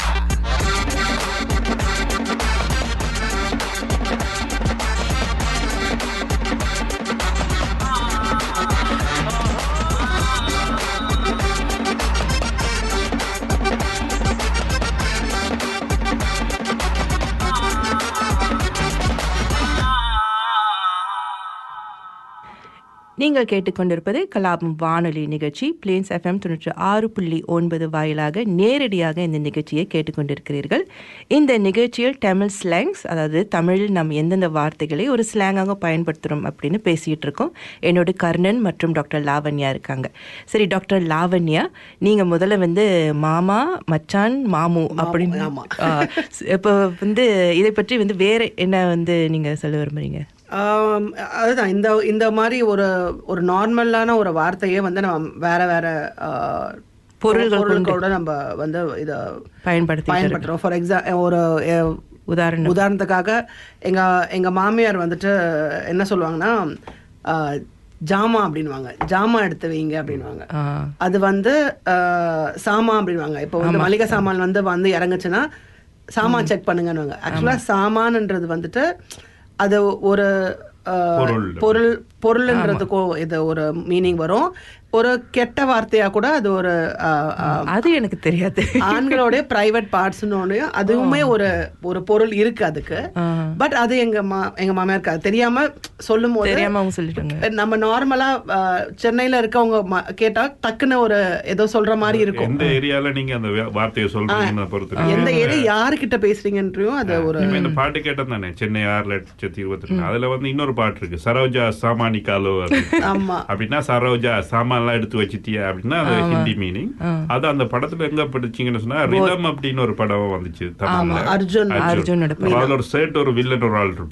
D: நீங்கள் கேட்டுக்கொண்டிருப்பது கலாபம் வானொலி நிகழ்ச்சி பிளேன்ஸ் எஃப்எம் தொண்ணூற்றி ஆறு புள்ளி ஒன்பது வாயிலாக நேரடியாக இந்த நிகழ்ச்சியை கேட்டுக்கொண்டிருக்கிறீர்கள் இந்த நிகழ்ச்சியில் தமிழ் ஸ்லாங்ஸ் அதாவது தமிழில் நாம் எந்தெந்த வார்த்தைகளை ஒரு ஸ்லாங்காக பயன்படுத்துகிறோம் அப்படின்னு பேசிகிட்டு இருக்கோம் என்னோட கர்ணன் மற்றும் டாக்டர் லாவண்யா இருக்காங்க சரி டாக்டர் லாவண்யா நீங்கள் முதல்ல வந்து மாமா மச்சான் மாமு அப்படின்னு
F: ஆமா.
D: ஆ, இப்போ வந்து இதை பற்றி வந்து வேற என்ன வந்து நீங்கள் சொல்ல விரும்புறீங்க
F: ஆம், அதுதான் இந்த இந்த மாதிரி ஒரு ஒரு நார்மலான ஒரு வார்த்தையே வந்து நம்ம வேற வேற ஆ,
D: பொருள்கள் கொண்டு.
F: பொருள்களோட நம்ம வந்து இத
D: பயன்படுத்தி
F: பயன்படுத்துறோம் ஃபார் எக்ஸா ஒரு எ-
D: உதாரணம்
F: உதாரணத்துக்காக எங்க எங்க மாமியார் வந்துட்டு என்ன சொல்லுவாங்கன்னா ஆ, ஜாமா அப்படின்வாங்க ஜாமா எடுத்து வைங்க அப்படின்வாங்க
D: ஆ.
F: அது வந்து ஆ, சாமா அப்படின்வாங்க இப்போ வந்து மளிகை சாமான் வந்து வந்து இறங்குச்சுன்னா சாமான் செக் பண்ணுங்கன்னு ஆக்சுவலா சாமான்ன்றது வந்துட்டு அது ஒரு ஆ,
E: பொருள்.
F: பொருள் பொருள்ன்றதுக்கும் இது ஒரு மீனிங் வரும் ஒரு கெட்ட வார்த்தையா கூட அது ஒரு ஆ, ஆ,
D: அது எனக்கு தெரியாது
F: ஆண்களோட பிரைவேட் பார்ட்ஸ்னு அதுவுமே ஒரு ஒரு பொருள் இருக்கு அதுக்கு
D: ஆ.
F: பட் அது எங்க மா எங்க மாமியாருக்கு அது தெரியாம சொல்லும் போது
D: தெரியாம அவங்க சொல்லிட்டாங்க
F: நம்ம நார்மலா அஹ், சென்னையில இருக்கவங்க ம- கேட்டா டக்குன்னு ஒரு ஏதோ சொல்ற மாதிரி இருக்கும்
E: எந்த ஏரியால நீங்க அந்த வே- வார்த்தையை சொல்றீங்கன்னு பொறுத்து
F: எந்த ஏரியா யாருக்கிட்ட பேசுறீங்கன்றையும் அது ஒரு
E: இப்ப இந்த பாட்டு கேட்டது தானே சென்னை ஆறு லட்சத்தி இருபத்தி ரெண்டு அதுல வந்து இன்னொரு பாட்டு இருக்கு சரோஜா சாமானி காலோ
F: ஆமா
E: அப்படின்னா சரோஜா சாமான்லாம் எடுத்து வச்சிட்டியா அப்படின்னா அது ஹிந்தி மீனிங் அது அந்த படத்துல எங்க படிச்சீங்கன்னு சொன்னா ரிதம் அப்படின்னு ஒரு படம் வந்துச்சு தமிழ்ல
F: அர்ஜுன்.
D: அர்ஜுனோட
E: அப்ப அதுல ஒரு சேட் ஒரு வில்லன் ஒரு ஆள் இருப்பாரு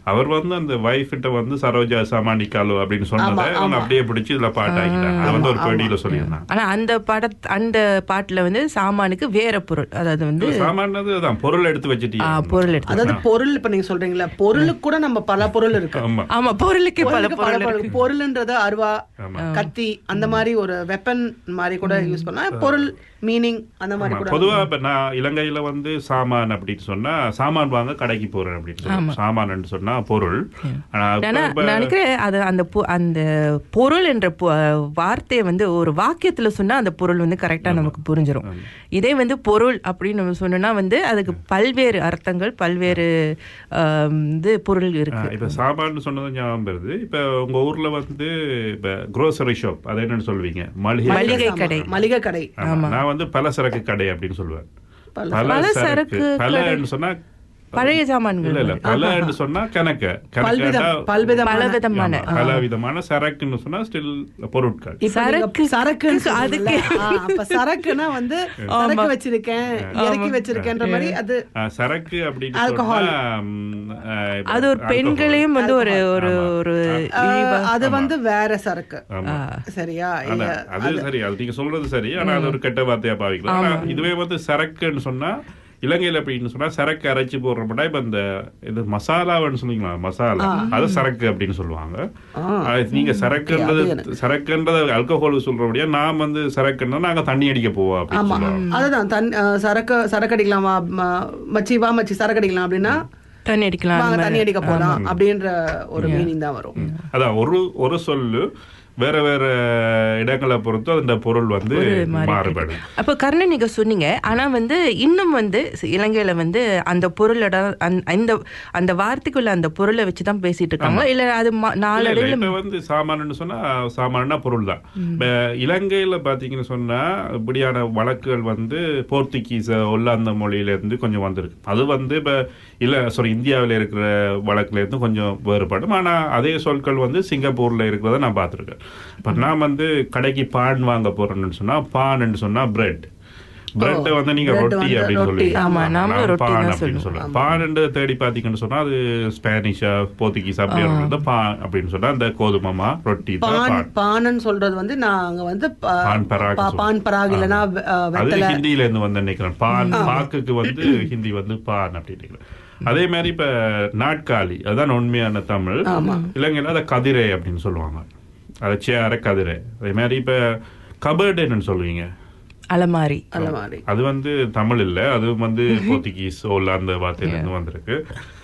E: அவர் வந்து அந்த வைஃப் கிட்ட வந்து சரோஜா சாமானிக்காலு அப்படின்னு சொன்னதை அவங்க அப்படியே பிடிச்சி இதுல பாட்டாக்கிட்டாங்க அது வந்து ஒரு பேடியில சொல்லியிருந்தாங்க
D: ஆனா அந்த பட அந்த பாட்டுல வந்து சாமானுக்கு வேற பொருள் அதாவது வந்து
E: சாமானது அதான் பொருள் எடுத்து
D: ஆ,
E: வச்சுட்டீங்க
D: பொருள் எடுத்து
F: அதாவது பொருள் இப்ப நீங்க சொல்றீங்களா பொருளுக்கு கூட நம்ம பல பொருள் இருக்கு
E: ஆமா
D: ஆமா பொருளுக்கு பல
F: பொருளுக்கு பல
D: பொருள்
F: பொருள் பொருள்ன்றது அருவா கத்தி அந்த மாதிரி ஒரு வெப்பன் மாதிரி கூட யூஸ் பண்ணலாம் பொருள் மீனிங் அந்த மாதிரி
E: ஆமா.
F: கூட
E: பொதுவா இப்ப நான் இலங்கையில வந்து சாமான் அப்படின்னு சொன்னா சாமான் வாங்க கடைக்கு போறேன் அப்படின்னு சொல்லுவோம் சாமான் சொன்னா பொருள் ஆனா இப்ப-
D: ஆனா
E: இப்ப-
D: நான் நினைக்கிறேன் அது அந்த பொ- அந்த பொருள் என்ற பொ- வார்த்தையை வந்து ஒரு வாக்கியத்துல சொன்னா அந்த பொருள் வந்து கரெக்டா நமக்கு புரிஞ்சிடும் இதே வந்து பொருள் அப்படின்னு நம்ம சொன்னோம்னா வந்து அதுக்கு பல்வேறு அர்த்தங்கள் பல்வேறு ஆம், இது பொருள்
E: ஆ,
D: இருக்கு
E: இப்ப சாமான் சொன்னது ஞாபகம் வருது இப்ப உங்க ஊர்ல வந்து இப்ப grocery ஷாப் அது என்னன்னு சொல்லுவீங்க மளிகை
D: மளிகை கடை
F: மளிகை கடை
E: ஆமா. நான் வந்து பலசரக்கு கடை அப்படின்னு சொல்லுவேன்
D: பலசரக்கு
E: பலசரக்கு பலன்னு சொன்னா
D: பழைய
E: இல்ல
D: சாமான்கள்
E: இல்ல பலன்னு சொன்னா கணக்க
F: பல்விதம் பல்விதமான
D: பலவிதமான
E: பல விதமான சரக்குன்னு சொன்னா ஸ்டில் பொருட்கள்
F: இப்ப நீங்க
D: சரக்கு-
F: சரக்குன்னு
D: அதுக்கு-
F: சொன்னீங்கல்ல? ஆ, அப்ப சரக்குன்னா வந்து சரக்கு வச்சிருக்கேன் இறக்கி வச்சிருக்கேன்ற மாதிரி அது
E: ஆ, சரக்கு அப்படின்னு
F: Alcohol.
E: சொன்னா ம், ஆ, இப்ப
D: அது ஒரு
E: alcohol.
D: பெண்களையும் வந்து ஒரு ஒரு
E: ஆமா.
D: ஒரு
F: ஆ,
D: இழிவா
F: அது வந்து வேற சரக்கு
E: ஆமா.
F: சரியா
E: அதான்,
F: இல்ல,
E: அது சரி அது நீங்க சொல்றது சரி ஆனா அது ஒரு கெட்ட வார்த்தையா பாவிக்கலாம் ஆனா இதுவே வந்து சரக்குன்னு சொன்னா இலங்கையில அப்படின்னு சொன்னா சரக்கு அரைச்சு போடுறப்படா இப்ப இந்த இது மசாலான்னு சொன்னீங்களா மசாலா அது சரக்கு அப்படின்னு சொல்லுவாங்க அது நீங்க சரக்குன்றது சரக்குன்றது அல்கஹால் சொல்றபடியா நான் வந்து சரக்குன்னா நாங்க தண்ணி அடிக்க போவோம் அப்படின்னு
F: ஆமா
E: சொல்லுவாங்க
F: அதுதான் தன் ஆ, சரக்கு சரக்கு அடிக்கலாமா ம- மச்சி வா மச்சி சரக்கு அடிக்கலாம் அப்படின்னா
D: தண்ணி அடிக்கலாம் அந்த
F: வாங்க
D: மாதிரி.
F: தண்ணி அடிக்க போலாம் அப்படின்ற ஒரு மீனிங் தான் வரும்
E: அதான் ஒரு ஒரு சொல்லு வேற வேற இடங்களை பொறுத்து அந்த பொருள் வந்து மாறுபடும்
D: அப்போ கர்ணன் நீங்க சொன்னீங்க ஆனா வந்து இன்னும் வந்து இலங்கையில வந்து அந்த பொருளோட அந்த- அந்த அந்த வார்த்தைக்குள்ள அந்த பொருளை வச்சு தான் பேசிட்டு இருக்காங்களா இல்ல அது ம-
E: இல்ல, இல்ல,
D: நாளடைவில்
E: இப்ப வந்து சாமான்னு சொன்னா சாமான்னா பொருள் தான் இப்ப இலங்கையில பாத்தீங்கன்னு சொன்னா இப்படியான வழக்குகள் வந்து போர்த்துகீச ஒல்லாந்த மொழியில இருந்து கொஞ்சம் வந்திருக்கு அது வந்து இப்ப இல்ல சாரி இந்தியாவில இருக்கிற வழக்குல இருந்து கொஞ்சம் வேறுபடும் ஆனா அதே சொற்கள் வந்து சிங்கப்பூர்ல இருக்கிறத நான் பார்த்திருக்கேன் இப்ப நான் வந்து கடைக்கு பான் வாங்க போறேன்னு சொன்னா பான்னு சொன்னா பிரெட் பிரெட் வந்து நீங்க
F: bread
E: ரொட்டி
F: வந்து
E: அப்படின்னு
F: ரொட்டி.
E: சொல்லுவீங்க
D: ஆமா, நாமளும்
E: நான்
D: ரொட்டி
E: பான்
D: தான்
E: அப்படின்னு
D: சொல்லுவோம்.
E: சொல்லுவேன் பான் தேடி பாத்தீங்கன்னு சொன்னா அது ஸ்பானிஷா போர்த்துகீஸ் அப்படி இருக்கிறது பான் அப்படின்னு சொன்னா அந்த கோதுமமா ரொட்டி தான்
F: பான்
E: பான்
F: பானன்னு சொல்றது வந்து நாங்க வந்து ப-
E: பான் பராக்
F: பா- பான் பராக் இல்லனா வெ- ஆ,
E: அது
F: வெத்தலை
E: ஹிந்தியில இருந்து வந்து நினைக்கிறேன் பான் பாக்குக்கு வந்து ஹிந்தி வந்து பான் அப்படின்னு நினைக்கிறேன் அதே மாதிரி இப்ப நாட்காலி அதுதான் உண்மையான தமிழ் இலங்கையில அதை கதிரை அப்படின்னு சொல்லுவாங்க அதை சேர கதிரை அதே மாதிரி இப்ப கபர்டு என்னன்னு சொல்லுவீங்க
D: அலமாரி
F: அந்த மாதிரி
E: அது வந்து தமிழ் இல்ல அது வந்து போர்த்துகீஸ் ஓல அந்த வார்த்தையில இருந்து வந்திருக்கு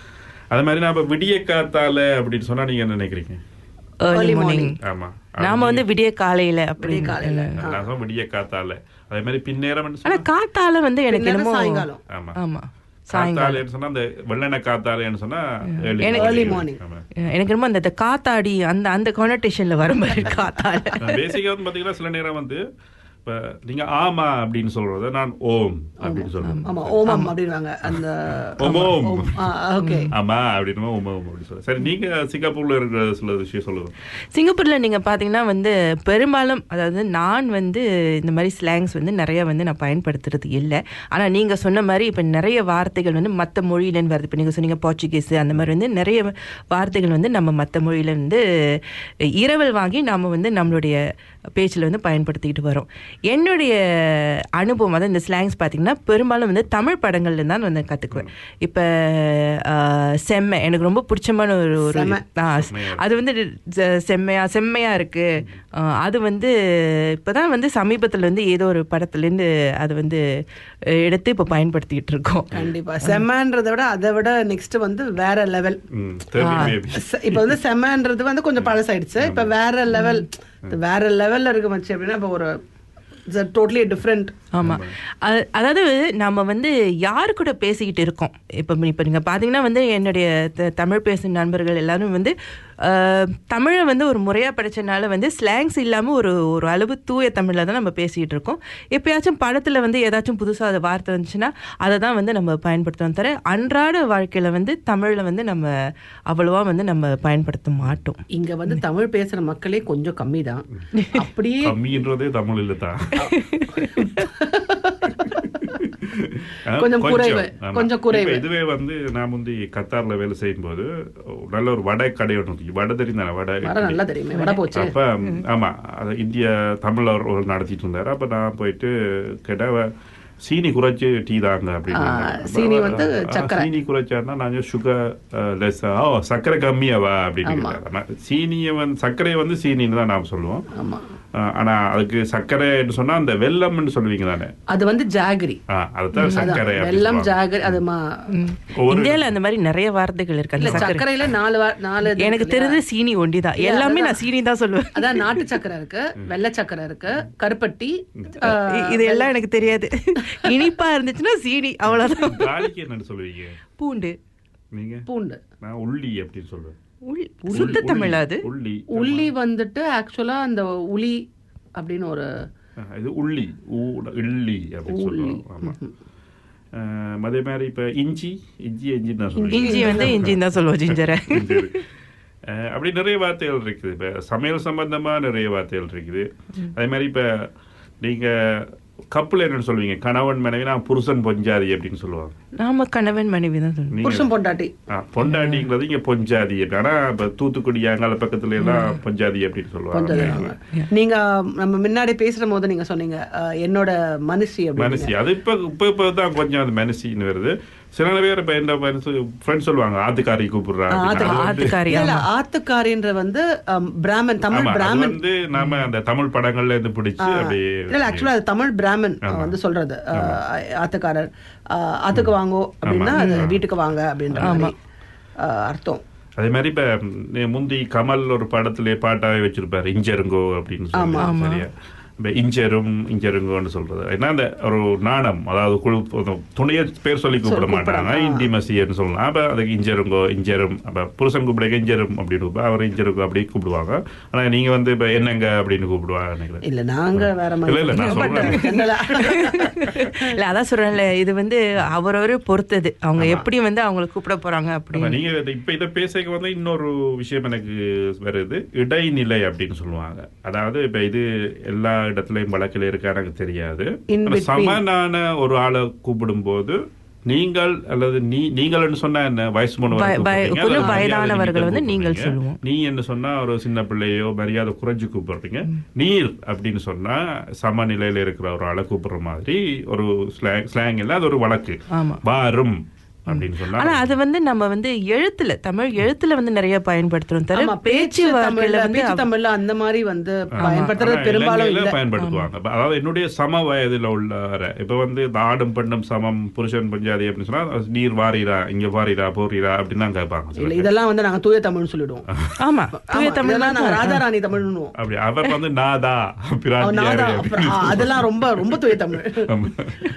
E: அது மாதிரி நான் இப்ப விடிய காத்தால அப்படின்னு சொன்னா நீங்க என்ன நினைக்கிறீங்க
D: ஏர்லி மார்னிங்
E: ஆமா
D: நாம வந்து விடிய காலையில அப்படி
F: காலையில
E: நான் சொன்னேன் விடிய காத்தால அதே மாதிரி பின்னேரம்
D: ஆனா
E: சொன்னா
D: காத்தால வந்து எனக்கு
F: பின்னேரம்
D: என்னமோ
F: சாயங்காலம்
E: ஆமா
D: ஆமா சாயங்காலம்
E: காத்தாலேன்னு சொன்னா அந்த வெள்ளெண்ணெய் காத்தாலேன்னு சொன்னா early
D: எனக்கு-
F: Early
E: morning.
F: morning.
E: ஆமா.
D: எனக்கு என்னமோ அந்த காத்தாடி அந்த அந்த கானடேஷன்ல வர மாதிரி காத்தால
E: பேசிக்கா வந்து பாத்தீங்கன்னா சில நேரம் வந்து இப்ப நீங்க ஆமா அப்படின்னு சொல்றத நான் ஓம் அப்படின்னு சொல்றேன்
F: ஆமா ஓமம் அப்படின்வாங்க அந்த
E: ஓம் ஓம்
F: ஓகே
E: ஆமா அப்படின்னு ஓம் ஓம் அப்படின்னு சொல்றேன் சரி நீங்க சிங்கப்பூர்ல இருக்கிற சில விஷயம் சொல்லுங்க
D: சிங்கப்பூர்ல நீங்க பாத்தீங்கன்னா வந்து பெரும்பாலும் அதாவது நான் வந்து இந்த மாதிரி ஸ்லாங்ஸ் வந்து நிறைய வந்து நான் பயன்படுத்துறது இல்லை ஆனா நீங்க சொன்ன மாதிரி இப்ப நிறைய வார்த்தைகள் வந்து மற்ற மொழியிலன்னு வருது இப்ப நீங்க சொன்னீங்க போர்ச்சுகீஸ் அந்த மாதிரி வந்து நிறைய வார்த்தைகள் வந்து நம்ம மற்ற மொழியில இருந்து இரவல் வாங்கி நாம வந்து நம்மளுடைய பேச்சில் வந்து பயன்படுத்திக்கிட்டு வரோம் என்னுடைய அனுபவம் அதாவது இந்த ஸ்லாங்ஸ் பார்த்தீங்கன்னா பெரும்பாலும் வந்து தமிழ் படங்கள்ல தான் வந்து கற்றுக்குவேன் இப்போ செம்மை எனக்கு ரொம்ப பிடிச்சமான ஒரு ஒரு ஆ, அது வந்து ஜ- செம்மையா செம்மையா இருக்கு ஆ, அது வந்து இப்போதான் வந்து சமீபத்தில் வந்து ஏதோ ஒரு படத்துலேருந்து அது வந்து எடுத்து இப்போ பயன்படுத்திக்கிட்டு இருக்கோம்
F: கண்டிப்பா செம்மன்றதை விட அதை விட நெக்ஸ்ட் வந்து வேற லெவல்
E: ம், தெரியும் maybe.
F: இப்ப வந்து செம்மன்றது வந்து கொஞ்சம் பழசாயிடுச்சு இப்ப வேற லெவல் வேற லெவல்ல இருக்கு மச்சி அப்படின்னா இப்ப ஒரு டோட்டலி டிஃப்ரெண்ட்
D: ஆமா அது- அதாவது நம்ம வந்து யாரு கூட பேசிக்கிட்டு இருக்கோம் இப்போ இப்போ நீங்கள் பார்த்தீங்கன்னா வந்து என்னுடைய த- தமிழ் பேசும் நண்பர்கள் எல்லாரும் வந்து அஹ், தமிழை வந்து ஒரு முறையாக படிச்சனால வந்து ஸ்லாங்ஸ் இல்லாமல் ஒரு ஒரு அளவு தூய தமிழில் தான் நம்ம பேசிக்கிட்டு இருக்கோம் எப்பயாச்சும் படத்தில் வந்து ஏதாச்சும் புதுசாக அது வார்த்தை வந்துச்சுன்னா அதை தான் வந்து நம்ம பயன்படுத்துவோம் தவிர அன்றாட வாழ்க்கையில் வந்து தமிழில் வந்து நம்ம அவ்வளோவா வந்து நம்ம பயன்படுத்த மாட்டோம்
F: இங்க வந்து தமிழ் பேசுற மக்களே கொஞ்சம் கம்மி தான் அப்படியே
E: கம்மின்றதே தமிழ் இல்ல தான் ஆ,
F: கொஞ்சம் குறைவு,
E: ஆமா.
F: கொஞ்சம் குறைவு.
E: இப்ப இதுவே வந்து நான் முந்தி கத்தார்ல வேலை செய்யும் போது நல்ல ஒரு வடை கடை ஒன்று இருக்கு. வடை தெரியும் தானே வடை
F: வர நல்லா தெரியுமே வட போச்சு
E: அப்ப ஆமா அது இந்திய தமிழ் அவர் ஒரு நடத்திட்டு இருந்தாரு அப்ப நான் போயிட்டு கேட்டா அவ, சீனி குறைச்சு டீ தாங்க அப்படின்னு
F: ஆ,
E: அப்ப
F: சீனி
E: அவ,
F: வந்து
E: ஆ,
F: சர்க்கரை.
E: சீனி குறைச்சாருன்னா நான் சுகர் லெஸ் ஓ சர்க்கரை கம்மியாவா அப்படின்னு
F: ஆமா.
E: கேட்டாரு. ஆனா, சீனியை வந்து சர்க்கரையை வந்து சீனின்னு தான் நாம் சொல்லுவோம்
F: ஆமா
E: ஆ, ஆனா அதுக்கு சர்க்கரைன்னு சொன்னா அந்த வெல்லம்னு சொல்லுவீங்க தானே
F: அது வந்து ஜாகரி
E: ஆ, அதுதான் சர்க்கரை
F: அதான்,
E: அப்படி
F: வெல்லம்
E: சொல்லுவாங்க.
F: ஜாகரி அது மா
E: ஒவ்வொரு-
D: இந்தியால அந்த மாதிரி நிறைய வார்த்தைகள் இருக்கு
F: இல்ல
D: அந்த சர்க்கரை
F: சர்க்கரையில நாலு வா- நாலு இது
D: எனக்கு
F: இருக்கு இல்லையா?
D: தெரிஞ்சது சீனி ஒண்டிதான்
F: இல்ல,
D: எல்லாமே
F: அதுதான்.
D: நான் சீனி தான் சொல்லுவேன்
F: அதான் நாட்டு சக்கரை இருக்கு வெள்ளை சக்கரை இருக்கு கருப்பட்டி ஆ,
D: இ- இது எல்லாம் எனக்கு தெரியாது இனிப்பா இருந்துச்சுன்னா சீனி அவ்வளவுதான்
E: காலிக்கு என்னன்னு சொல்லுவீங்க
D: பூண்டு
E: நீங்க
F: பூண்டு
E: நான் உள்ளி அப்படின்னு சொல்லுவேன்
D: உள்-
E: உள்ளி-
D: சுத்த தமிழ் அது
E: உள்ளி
F: உள்ளி வந்துட்டு ஆக்சுவலா அந்த உளி அப்படின்னு ஒரு
E: ஆ, இது உள்ளி ஊ- இள்ளி அப்படின்னு சொல்லுவோம் ஆமா ஆ, அதே மாதிரி இப்ப இஞ்சி இஞ்சி இஞ்சி தான் சொல்லுவீங்க
D: இஞ்சி வந்து இஞ்சின்னு தான் சொல்லுவோம் ஜிஞ்சரை
E: இஞ்சி இருக்கு. ஆ, அப்படி நிறைய வார்த்தைகள் இருக்குது இப்ப சமையல் சம்பந்தமா நிறைய வார்த்தைகள் இருக்குது அதே மாதிரி இப்ப நீங்க கப்பல் என்னன்னு சொல்லுவீங்க கணவன் மனைவி நான் புருஷன் பொஞ்சாதி அப்படின்னு சொல்லுவாங்க
D: நாம கணவன் மனைவி தான் சொல்லுவோம்
E: நீங்க
F: புருஷன் பொண்டாட்டி
E: ஆ, பொண்டாட்டிங்கிறது இங்க பொஞ்சாதி ஆனா இப்ப தூத்துக்குடி அங்கால பக்கத்துல எல்லாம் பொஞ்சாதி அப்படின்னு
F: கொஞ்சம்
E: சொல்லுவாங்க
F: நீங்க நம்ம முன்னாடி பேசுற போது நீங்க சொன்னீங்க ஆ, என்னோட மனுஷி அப்படின்னு
E: மனசி அது இப்ப இப்ப இப்ப தான் கொஞ்சம் அது மனசின்னு வருது சில பேர் இப்ப என்ன ஃப்ரெண்ட்ஸ் சொல்லுவாங்க ஆத்துக்காரி கூப்பிடுறாங்க
F: ஆத்து-
E: அது வந்து-
D: ஆத்துக்காரி
F: இல்ல, இல்ல,
D: ஆமா.
F: ஆத்துக்காரின்ற வந்து ஆம், பிராமன் தமிழ்
E: ஆமா, அது
F: பிராமன்
E: வந்து நாம அந்த தமிழ் படங்கள்ல இருந்து பிடிச்சு அப்படியே
F: இல்ல ஆக்சுவலா அது தமிழ் பிராமன்
E: ஆமா.
F: வந்து சொல்றது ஆ, ஆத்துக்காரர் ஆ, ஆத்துக்கு வாங்கோ அப்படின்னா அது வீட்டுக்கு வாங்க அப்படின்ற மாதிரி ஆ, அர்த்தம்
E: அதே மாதிரி இப்ப ம், முந்தி கமல் ஒரு படத்திலே பாட்டாவே வச்சிருப்பாரு இஞ்சருங்கோ அப்படின்னு சொல்லி சரியா இப்ப இஞ்சரும் இஞ்சருங்கோன்னு சொல்றது ஏன்னா அந்த ஒரு நாணம் அதாவது குழு துணைய பேர் சொல்லி கூப்பிட மாட்டாங்க இன்டிமசின்னு சொல்லலாம் அப்ப அதுக்கு இஞ்சருங்கோ இஞ்சரும் அப்ப புருஷன் கூப்பிடுங்க இஞ்சரும் அப்படின்னு கூப்பிடுவா அவர் இஞ்சருங்கோ அப்படி கூப்பிடுவாங்க ஆனா நீங்க வந்து இப்ப என்னங்க அப்படின்னு கூப்பிடுவாங்க நினைக்கிறேன்
F: இல்ல நாங்க வேற
E: இல்ல, இல்ல, நான்
F: மாதிரி
E: சொல்றேன்.
F: But, general ஆ.
D: இல்ல அதான் சொல்றேன்ல இது வந்து அவரவரு பொறுத்தது அவங்க எப்படி வந்து அவங்களை கூப்பிட போறாங்க
E: ஆமா,
D: அப்படின்னு
E: நீங்க இத- இப்ப இத பேசக்கு வந்து இன்னொரு விஷயம் எனக்கு வருது இடைநிலை அப்படின்னு சொல்லுவாங்க அதாவது இப்ப இது எல்லா இடத்துலயும் வழக்கில் இருக்கா எனக்கு தெரியாது
F: In
E: ஆனா
F: between.
E: சமனான ஒரு ஆளை கூப்பிடும் போது நீங்கள் அல்லது நீ நீங்கள் சொன்னா என்ன வயசு மூணு
D: வய- வய- கொஞ்சம் வயதானவர்கள் வந்து நீங்கள் சொல்லுவோம்.
E: நீ என்ன சொன்னா ஒரு சின்ன பிள்ளையோ மரியாதை குறைஞ்சு கூப்பிடுறீங்க நீர் அப்படின்னு சொன்னா சமநிலையில இருக்கிற ஒரு ஆளை கூப்பிடுற மாதிரி ஒரு ஸ்லாங் ஸ்லாங் இல்ல அது ஒரு வழக்கு
D: ஆமா.
E: வாரும் அப்படின்னு சொன்னா
D: ஆனா அது வந்து நம்ம வந்து எழுத்துல தமிழ் எழுத்துல வந்து நிறைய பயன்படுத்துறோம் தவிர
F: ஆமா,
D: பேச்சு
F: தமிழ்ல
D: வார்த்தையில வந்து
F: பேச்சு
D: அவ-
F: தமிழ்ல அந்த மாதிரி வந்து
E: ஆனா
F: பயன்படுத்துறது பெரும்பாலும்
E: இலங்கையில
F: இல்ல
E: பயன்படுத்துவாங்க அப்ப அதாவது என்னுடைய சம வயதுல உள்ளவர இப்ப வந்து இந்த ஆடும் பெண்ணும் சமம் புருஷன் பஞ்சாதி அப்படின்னு சொன்னா அது நீர் வாரிரா இங்க வாரிரா போறீரா அப்படின்னு தான் கேட்பாங்க சில
F: இல்ல
E: பேர்.
F: இதெல்லாம் வந்து நாங்க தூய தமிழ்னு சொல்லிடுவோம்
D: ஆமா தூய
F: ஆமா,
D: தமிழ்
F: இதெல்லாம் நாங்க
D: தான்
F: ராஜாராணி தமிழ்னுவோம்
E: அப்படி அவர் வந்து நாதா
F: அவன்
E: பிராந்தியாரே
F: நாதா,
E: அப்படின்னு
F: அப்புறம், ஆ, அதெல்லாம் ரொம்ப ரொம்ப தூய தமிழ்
E: ஆமா.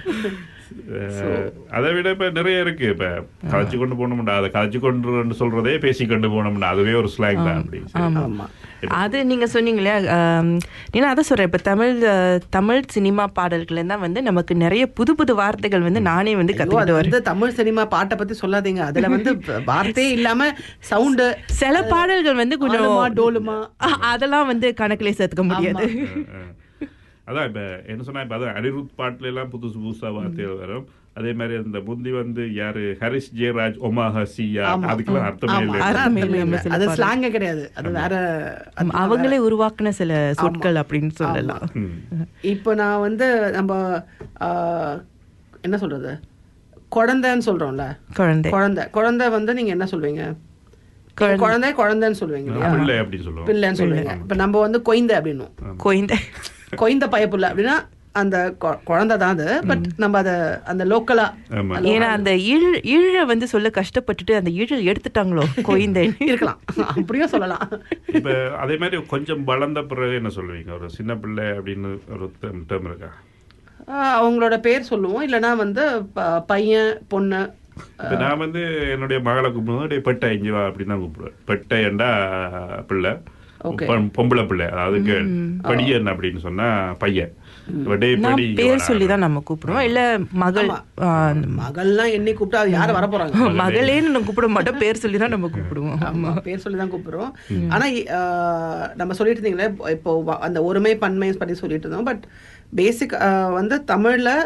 E: அஹ், அதை விட இப்ப நிறைய இருக்கு இப்ப கதைச்சு கொண்டு போனோம்டா அதை கதைச்சு கொண்டு சொல்றதே பேசி கொண்டு போனோம்னா அதுவே ஒரு ஸ்லாங் தான் அப்படி சரி.
F: ஆமா
D: அது நீங்க சொன்னீங்க இல்லையா ஆம், ஏன்னா அதான் சொல்றேன் இப்ப தமிழ் அஹ், தமிழ் சினிமா பாடல்கள் தான் வந்து நமக்கு நிறைய புது புது வார்த்தைகள் வந்து நானே வந்து
F: ஐயோ, அது
D: கத்துக்கிட்டு வரேன்
F: வந்து தமிழ் சினிமா பாட்டை பத்தி சொல்லாதீங்க அதுல வந்து வார்த்தையே இல்லாம சவுண்டு
D: சில பாடல்கள் வந்து கொஞ்சம்
F: ஆலுமா, டோலுமா.
D: அ- அதெல்லாம் வந்து கணக்குல சேர்த்துக்க முடியாது
E: அஹ். அதான் இப்ப என்ன சொன்னா இப்ப அதான் அனிருத் பாட்டுல எல்லாம் புதுசு புதுசா வார்த்தைகள் வரும் அதே மாதிரி அந்த முந்தி வந்து யாரு ஹரிஷ் ஜெயராஜ் ஒமா ஹசியா
F: ஆமா.
E: அதுக்கெல்லாம் அர்த்தமே
F: ஆமா,
E: இல்லை
F: அது
D: அர்த்தமே
F: அர்த்தமே
D: இல்லாம
F: இல்ல.
D: சில
F: அது
D: பாடல்.
F: ஸ்லாங்கே கிடையாது அது வேற அது
D: அவங்களே உருவாக்குன சில சொற்கள் அப்படின்னு சொல்லலாம்
E: ம்.
F: இப்போ நான் வந்து நம்ம ஆ, என்ன சொல்றது குழந்தைன்னு சொல்றோம்ல
D: குழந்தை
F: குழந்தை குழந்தை வந்து நீங்க என்ன சொல்வீங்க
D: குழந்தை.
F: குழந்தை குழந்தைன்னு சொல்லுவீங்க இல்லையா
E: பிள்ளை அப்படின்னு சொல்லுவோம்
F: பிள்ளைன்னு சொல்லுவீங்க இப்ப நம்ம வந்து கொய்ந்த அப்படின்னும்
D: குழந்தை
F: கொய்ந்த பயப்புள்ள அப்படின்னா அந்த கொ- குழந்தை தான் அது பட் நம்ம அத அந்த லோக்கலா
E: ஆமா.
D: ஏன்னா அந்த இழ் இழ வந்து சொல்ல கஷ்டப்பட்டுட்டு அந்த இழல் எடுத்துட்டாங்களோ குழந்தை
F: இருக்கலாம் அப்படியும் சொல்லலாம்
E: இப்ப அதே மாதிரி கொஞ்சம் வளர்ந்த பிறகு என்ன சொல்லுவீங்க ஒரு சின்ன பிள்ளை அப்படின்னு ஒரு டேர்ம் இருக்கா
F: ஆஹ் அவங்களோட பேர் சொல்லுவோம் இல்லைன்னா வந்து ப- பையன் பொண்ணு
E: இப்ப நான் வந்து என்னுடைய மகளை கூப்பிடுவோம் டேய் பெட்டை இஞ்சி வா அப்படின்னு தான் கூப்பிடுவேன் பெட்டையண்டா பிள்ளை
F: Okay.
E: பொ- பொம்பளை பிள்ளை அதாவது கேள் படியன் அப்படின்னு சொன்னா பையன் இப்ப டேய்
D: நான்
E: படி இங்க
D: பேர்
E: வாடா.
D: சொல்லி தான் நம்ம கூப்பிடுவோம் இல்ல மகள்
F: ஆமா.
D: ஆ,
F: மகள்லாம் எண்ணி கூப்பிட்டா அது யாரு வர போறாங்க
D: மகளேன்னு நம்ம கூப்பிட மாட்டோம் பேர் சொல்லி தான் நம்ம கூப்பிடுவோம்
F: ஆமா பேர் சொல்லி தான் கூப்பிடுறோம் ஆனா ஆஹ், நம்ம சொல்லிட்டு இருந்தீங்களே இப்போ வ- அந்த ஒருமை பன்மை பற்றி சொல்லிட்டு இருந்தோம் பட் பேசிக் வந்து தமிழ்ல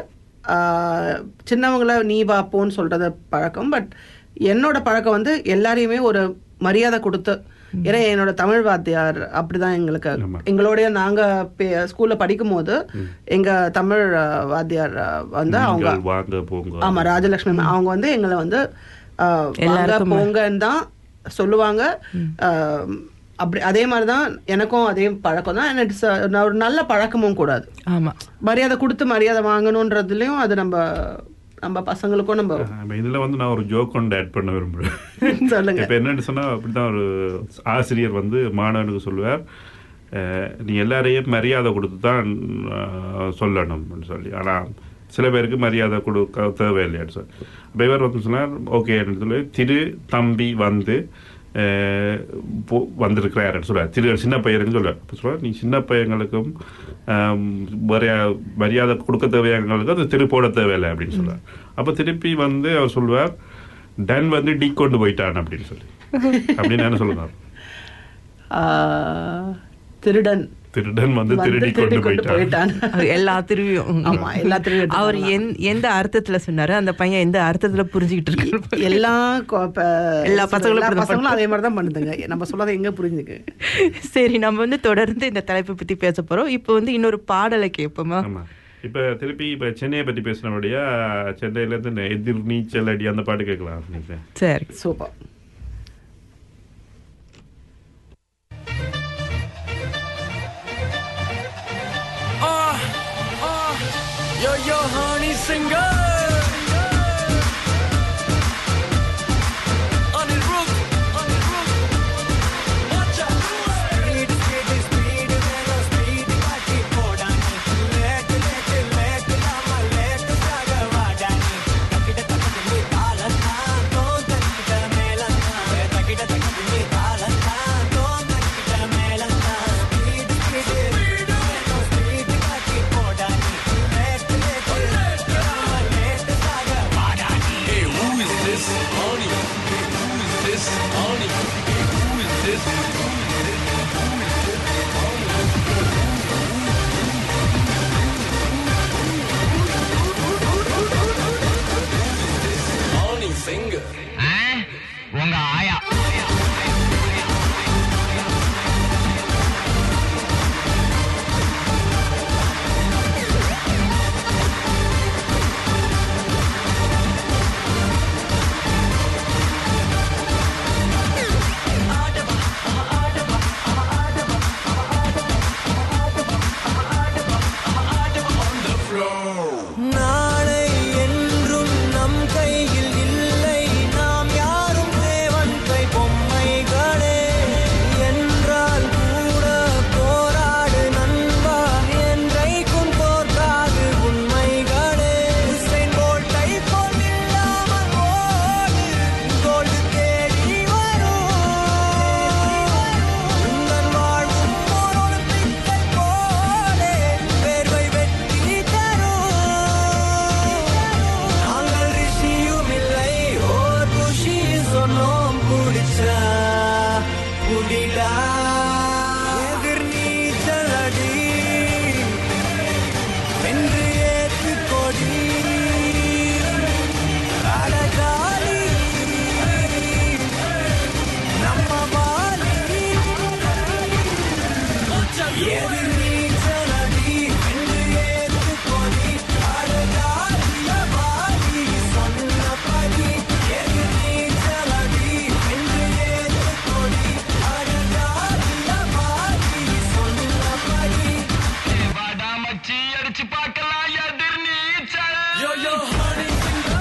F: சின்னவங்கள நீ வா போன்னு சொல்றது பழக்கம் பட் என்னோட பழக்கம் வந்து எல்லாரையுமே ஒரு மரியாதை கொடுத்து ஏன்னா என்னோட தமிழ் வாத்தியார் அப்படிதான் எங்களுக்கு எங்களோடைய நாங்க பே- ஸ்கூல்ல படிக்கும் போது எங்க தமிழ் அஹ், வாத்தியார் அஹ், வந்து அவங்க
E: நீங்கள் வாங்க போங்க
F: ஆமா ராஜலட்சுமி ma'am. அவங்க வந்து எங்களை வந்து ஆஹ், வாங்க
D: எல்லாருக்கும்
F: போங்கன்னு தான் சொல்லுவாங்க ஆஹ், அப்படி அதே மாதிரி தான் எனக்கும் அதே பழக்கம் தான் and it's a- ஒரு நல்ல பழக்கமும் கூடாது
D: ஆமா
F: மரியாதை கொடுத்து மரியாதை வாங்கணுன்றதுலயும் அது நம்ம நம்ம பசங்களுக்கும் நம்ம
E: ஆமா, இதுல வந்து நான் ஒரு ஜோக் ஒன்று ஆட் பண்ண விரும்புறேன்
F: சொல்லுங்க
E: இப்ப என்னன்னு சொன்னா அப்படிதான் ஒரு ஆசிரியர் வந்து மாணவனுக்கு சொல்லுவார் அஹ், நீ எல்லாரையும் மரியாதை கொடுத்து தான் அஹ், சொல்லணும் அப்படின்னு சொல்லி ஆனா சில பேருக்கு மரியாதை கொடுக்க தேவையில்லைன்னு சொல்லி அப்ப இவர் வந்து சொன்னார் ஓகே சொல்லி திரு தம்பி வந்து அஹ், போ- வந்திருக்கிறாருன்னு சொல்லுவார் திரு சின்ன பையனுக்கு சொல்லுவார் அப்ப சொல்லுவார் நீ சின்ன பையங்களுக்கும் ஆம், மரியா- மரியாதை கொடுக்க தேவையானவங்களுக்கு அது திரு போட தேவையில்லை அப்படின்னு சொல்லுவார் அப்ப திருப்பி வந்து அவர் சொல்லுவார் டன் வந்து டீ கொண்டு போயிட்டான் அப்படின்னு சொல்லி அப்படின்னு என்ன சொல்லுங்க
F: ஆஹ், திருடன்
E: திருடன் வந்து
F: வந்து
E: திருடி
F: திருடி
E: கொண்டு
F: கொண்டு
E: போயிட்டான்
F: போயிட்டான்
D: அவர் எல்லா திருவியும்
F: ஆமா, எல்லா திருவியும்
D: அவர்
F: எடுத்துட்டு
D: எந்- எந்த அர்த்தத்துல சொன்னாரு அந்த பையன் எந்த அர்த்தத்துல புரிஞ்சுக்கிட்டு இருக்காரு
F: எல்லா கொ- ப-
D: எல்லா பசங்களும்
F: எல்லா
D: இப்படிதான்
F: பசங்களும் அதே மாதிரி தான் பண்ணுதுங்க நம்ம சொல்லாத எங்க புரிஞ்சுக்கு
D: சரி நம்ம வந்து தொடர்ந்து இந்த தலைப்பை பத்தி பேச போறோம் இப்போ வந்து இன்னொரு பாடலை கேட்போமா
E: ஆமா இப்ப திருப்பி இப்ப சென்னையை பத்தி பேசினபடியா சென்னையில இருந்து இந்த எதிர் நீச்சல் அடி அந்த பாட்டு கேட்கலாம் நினைக்கிறேன்
D: சரி
F: super
B: Yo, yo, honey singer. On the roof, on the roof. Watch out. Speed, speed, speed, வேணா speed காட்டி போடானே. Late, late, late, நாம late சாக வாடானே. தக்கிட தக்கிட நீ தாளத்தான், தோம் தக்கிட மேளத்தான். தக்கிட தக்கிட நீ தாளத்தான், தோம் தக்கிட மேளத்தான். Speed, speed, வேணா speed காட்டி போடானே. Late, late, late, நாம late சாக வாடானே.
H: Hey, who is this? Honey. Hey, who is this? Honey. Hey, who is this? Honey singer.
I: உங்க ஆயா
B: நாளை என்றும் நம் கையில் இல்லை நாம் யாரும் தேவன் கை பொம்மைகளே என்றால் கூட போராடு நண்பா என்றைக்கும் தோற்காது உண்மைகளே உசைன் போல்ட்டை போல் இல்லாமல் ஓடு கோல்டு தேடி வரும் உந்தன் வாழ்வும் ஓர் ஒலிம்பிக்கை போலே வேர்வை வெற்றி தரும் நாங்கள் ரிஷியும் இல்லை ஓர் குஷி சொன்னோம் குடிச்சா குடிடா எதிர் நீச்சல் அடி என்று ஏத்து கொடி அடகாலி நம்ம வாலி எதிர் நீச்சல் அடி என்று ஏத்து கொடி அடகாலிய வாலி சொன்னபடி எதிர் நீச்சல் அடி என்று ஏத்து கொடி அடகாலிய வாலி சொன்னபடி
I: வாடா மச்சி அடிச்சு பார்க்கலாம் எதிர் நீச்சல்
B: Yo, yo, honey,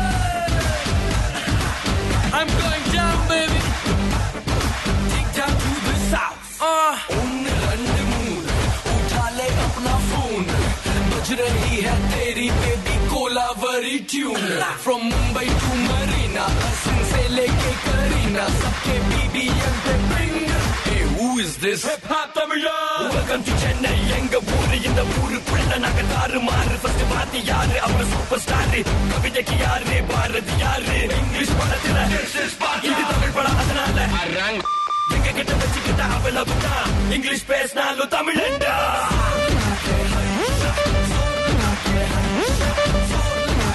B: I'm going down, baby. Take down to the south. Uh.
H: ஒன்னு ரெண்டு மூணு உठाले अपना फोन बज रही है तेरी baby Kolaveri tune from Mumbai to Marina Hasan से लेके करीना सबके बीबीएम पे bring hey who is this hip hop தமிழா welcome to chennai எங்க ஊரு இந்த ஊருக்குள்ள நாங்க தாறு மாறு ஃபர்ஸ்ட் பாத்தி யாரு அப்புறம் சூப்பர் ஸ்டார் கவிதைக்கு யாரு பாரதி யாரு இங்கிலீஷ் படத்துல இது தமிழ் படம் அதனால எங்க கிட்ட வச்சுக்கிட்ட அவ்வளவுதான் இங்கிலீஷ் பேசினாலும் தமிழண்டா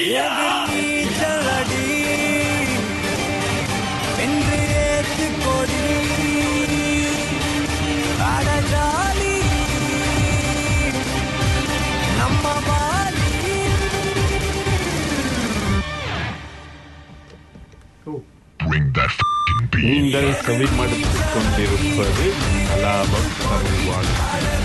B: எதிர்நீச்சல் அடி வென்று ஏத்து கொடி அடஜாலி நம்ம வாலி
E: நீங்கள் செவிமடுத்துக் கொண்டிருப்பது கலாபம் தருவான்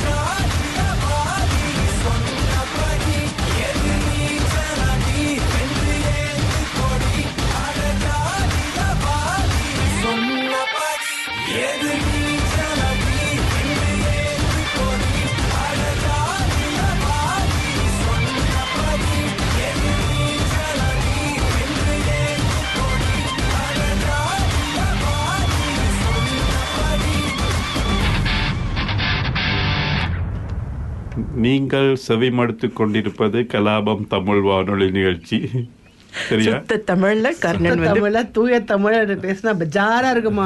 E: நீங்கள் செவிமடுத்துக் கொண்டிருப்பது கலாபம் தமிழ் வானொலி நிகழ்ச்சி சரியா
D: சுத்த தமிழ்ல கர்ணன் வந்து
F: தமிழ்ல தூய தமிழ பேசினா பெஜாரா இருக்குமா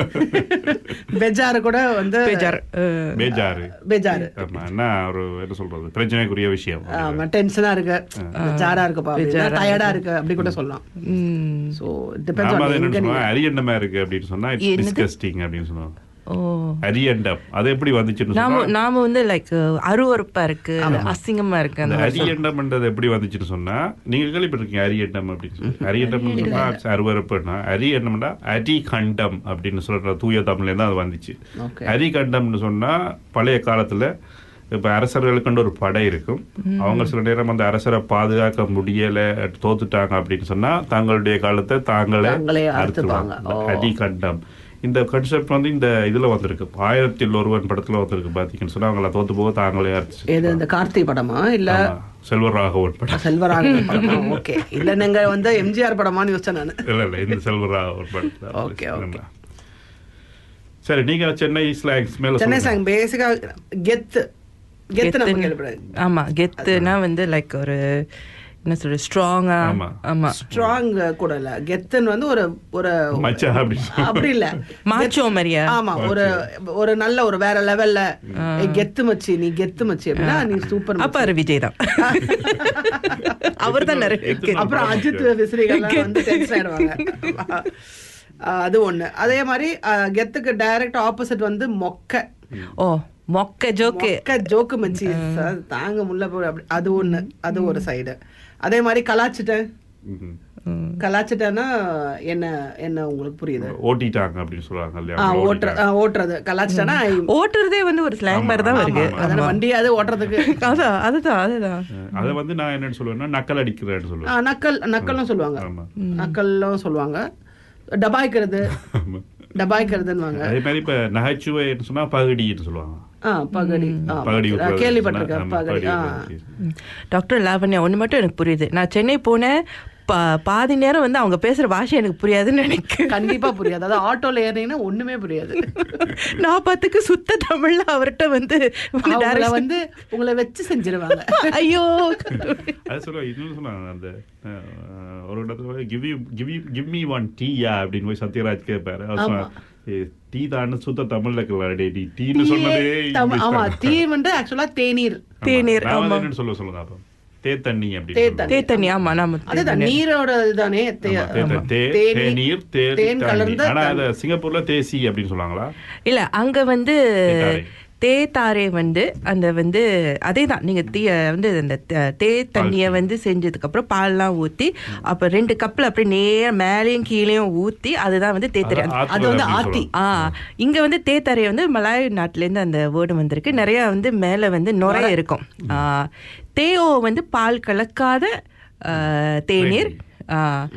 F: பெஜாரு கூட வந்து
D: பேஜார் அஹ்,
E: பேஜாரு
F: பெஜாரு
E: ஆமா என்ன ஒரு என்ன சொல்றது பிரச்சனைக்குரிய விஷயம்
F: ஆமா டென்ஷனா இருக்கு பெஜாரா இருக்குப்பா
D: பெஜாரா
F: டயர்டா இருக்கு அப்படி கூட சொல்லலாம்
D: ம்,
F: சோ டிபெண்ட்ஸ்
E: நாம அதை
F: ஆன்
E: என்ன
F: எங்க
E: சொல்லுவோம்
F: நீங்க
E: அரியண்டமா இருக்கு அப்படின்னு சொன்னா இட்ஸ்
D: என்னது?
E: டிஸ்கஸ்டிங் அப்படின்னு சொல்லுவோம்
D: ஓ
E: அரியண்டம் அது எப்படி வந்துச்சுன்னு
D: நாம
E: சொன்னா
D: நாம வந்து லைக் அருவருப்பா இருக்கு அசிங்கமா இருக்கு
E: அந்த
D: அந்த மாதிரி
E: அரியண்டம்ன்றது எப்படி வந்துச்சுன்னு சொன்னா நீங்க கேள்விப்பட்டிருக்கீங்க அரியண்டம் அப்படின்னு சொல்லி அரியண்டம்னு சொன்னா அருவறுப்புன்னா அரியண்டம்னா அரிகண்டம் அப்படின்னு சொல்ற தூய தமிழ்ல தான் அது வந்துச்சு
F: Okay.
E: அரிகண்டம்னு சொன்னா பழைய காலத்துல இப்ப அரசர்களுக்குன்னு ஒரு படை இருக்கும் அவங்க சில நேரம் அந்த அரசரை பாதுகாக்க முடியல தோத்துட்டாங்க அப்படின்னு சொன்னா தங்களுடைய காலத்தை தாங்களே
F: தாங்களே
E: அறுத்துவாங்க
F: அறுத்துப்பாங்க. ஓ.
E: அடிகண்டம் இந்த கான்செப்ட் வந்து இந்த இதுல வந்திருக்கு ஆயிரத்தில் ஒருவன் படத்துல வந்திருக்கு பாத்தீங்கன்னு சொன்னா அவங்கள தோத்து போக தாங்களே அறுத்து
F: எது இந்த கார்த்தி படமா இல்ல
E: ஆமா. செல்வராகவன் படம்
F: செல்வராகவன் படமா ஓகே இல்ல நீங்க வந்து எம்ஜிஆர் படமான்னு யோசிச்சேன் நானு
E: இல்ல இல்ல இந்த செல்வராகவன் படத்துல
F: Okay, okay.
E: சரி நீங்க சென்னை ஸ்லாங்ஸ் மேல
F: சென்னை
E: சொல்லுங்க.
F: சாங் பேசிக்கா கெத்து கெத்து நம்ம
D: கெத்துன்னு-
F: கேள்விப்படாது
D: ஆமா கெத்துனா வந்து லைக் ஒரு என்ன சொல்ற ஸ்ட்ராங்கா
E: ஆமா.
D: ஆமா
F: ஸ்ட்ராங் கூட இல்ல கெத்துன்னு வந்து ஒரு ஒரு
E: மச்சான் அப்படி சொல்லு.
F: அப்படி இல்ல
D: மாச்சோ மாதிரியா
F: ஆமா ஒரு ஒரு நல்ல ஒரு வேற லெவல்ல கெத்து மச்சி நீ கெத்து மச்சி அப்படின்னா நீ சூப்பர்
D: அப்ப அது விஜய் தான் அவர் தான் நிறைய
E: எத்தனை
F: அப்புறம்
E: படம்
F: அஜித்
E: இருக்கு?
F: விசிறிகள்லாம் வந்து டென்ஷன் ஆயிடுவாங்க ஆஹ் அது ஒண்ணு அதே மாதிரி ஆஹ் கெத்துக்கு டைரக்ட் ஆப்போசிட் வந்து மொக்க
D: ஓ மொக்க ஜோக்கு
F: மொக்க ஜோக்கு மச்சி சார், தாங்க முல்ல போய் அப்படி அது ஒண்ணு அது ஒரு சைடு அதே மாதிரி கலாச்சிட்டேன்
E: ம்ஹும்.
F: கலாச்சிட்டேன்னா என்ன என்ன உங்களுக்கு புரியுது
E: ஓட்டிட்டாங்க அப்படின்னு சொல்றாங்க இல்லையா
F: ஆ,
E: அவங்க
F: ஓட்டுற
E: ஓட்டிட்டாங்க.
F: ஆ, ஓட்டுறது கலாச்சிட்டேன்னா
D: ஓட்டுறதே வந்து ஒரு ஸ்லாங் மாதிரி தான் வருது
E: ஆமா,
F: அதனால வண்டியாவது ஓட்டுறதுக்கு
D: அதான் அதுதான் அதுதான்
E: அதை வந்து நான் என்னன்னு சொல்லுவேன்னா நக்கல் அடிக்கிறேன்னு
F: ஆ,
E: சொல்லுவேன்
F: நக்கல் நக்கல்லும் சொல்லுவாங்க
E: ஆமா.
F: நக்கல்லும் சொல்லுவாங்க டபாய்க்கிறது
E: ஆமா.
F: டபாய்க்கிறதுன்னு
E: அதே மாதிரி இப்ப நகைச்சுவைன்னு சொன்னா பகடின்னு சொல்லுவாங்க
F: ஆ பகடி ஆ,
E: பகடி
F: ஆ,
E: விடுறது
F: கேள்விப்பட்டிருக்கேன்
E: சொன்னா, ஆமா,
F: பகடி ஆ
E: விடுறது.
D: டாக்டர் லாவண்யா ஒன்று மட்டும் எனக்கு புரியுது நான் சென்னை போனேன் பா பாதி நேரம் வந்து அவங்க பேசுற பாஷை எனக்கு புரியாதுன்னு நினைக்கிறேன்
F: கண்டிப்பா புரியாது அதாவது ஆட்டோல ஏறினீங்கன்னா ஒண்ணுமே புரியாது
D: நான் பார்த்துக்கு சுத்த தமிழ்ல அவர்கிட்ட வந்து வந்து
F: அவங்கள
D: direct-
F: வந்து உங்களை வச்சு செஞ்சிருவாங்க
D: ஐயோ
E: அது சொல்லுவாங்க இன்னொன்னு சொன்னாங்க அந்த அஹ், ஒரு இடத்துல give you give you give me one டீயா அப்படின்னு போய் சத்யராஜ் கேட்பாரு அவர்
F: ஆமா.
E: சொன்னார், "ஏய், டீ தான் சுத்த தமிழ்ல கலாடே டீ டீன்னு சொன்னதே
F: தம்-
E: இங்கிலீஷ்
F: ஆமா
E: தான்."
F: தீ வந்து ஆக்சுவலா தேநீர்
E: ஆமா.
D: தேநீர்,
E: நான் வந்து
D: ஆமா.
E: என்னன்னு சொல்ல சொல்லுங்க அப்போ தே தண்ணி அப்படின்னு
F: தே
E: சொல்லுவாங்க.
F: தண்ணி.
D: தேத்தண்ணி ஆமா நாம
F: அதுதான் நீரோட இதுதானே தே-
E: ஆமா, தே-
F: ஆமா.
E: தே-
F: தேநீர்,
E: தேநீர் தே-
F: தேன்
E: தண்ணி.
F: கலந்த
E: ஆனா
F: தண்ணி.
E: அத சிங்கப்பூர்ல தேசி அப்படின்னு சொல்லுவாங்களா
D: இல்ல அங்க வந்து
E: தேத்தாரே.
D: தேத்தாரே வந்து அந்த வந்து அதே தான் நீங்க தீ வந்து அந்த த- தே தண்ணிய வந்து செஞ்சதுக்கு அப்புறம் பால்லாம் ஊத்தி அப்ப ரெண்டு கப்ல அப்படியே நேர மேலேயும் கீழேயும் ஊத்தி அதுதான் வந்து தேத்தரே
E: அது
F: அது வந்து
E: அப்படின்னு
F: ஆத்தி.
E: சொல்லுவாங்க.
D: ஆ இங்க வந்து தேத்தாரை வந்து மலாய் நாட்டுல இருந்து அந்த வேர்டு வந்திருக்கு நிறைய வந்து மேல வந்து நுரை இருக்கும் ஆ, தேயோ வந்து பால் கலக்காத ஆ, தேநீர் ஆ,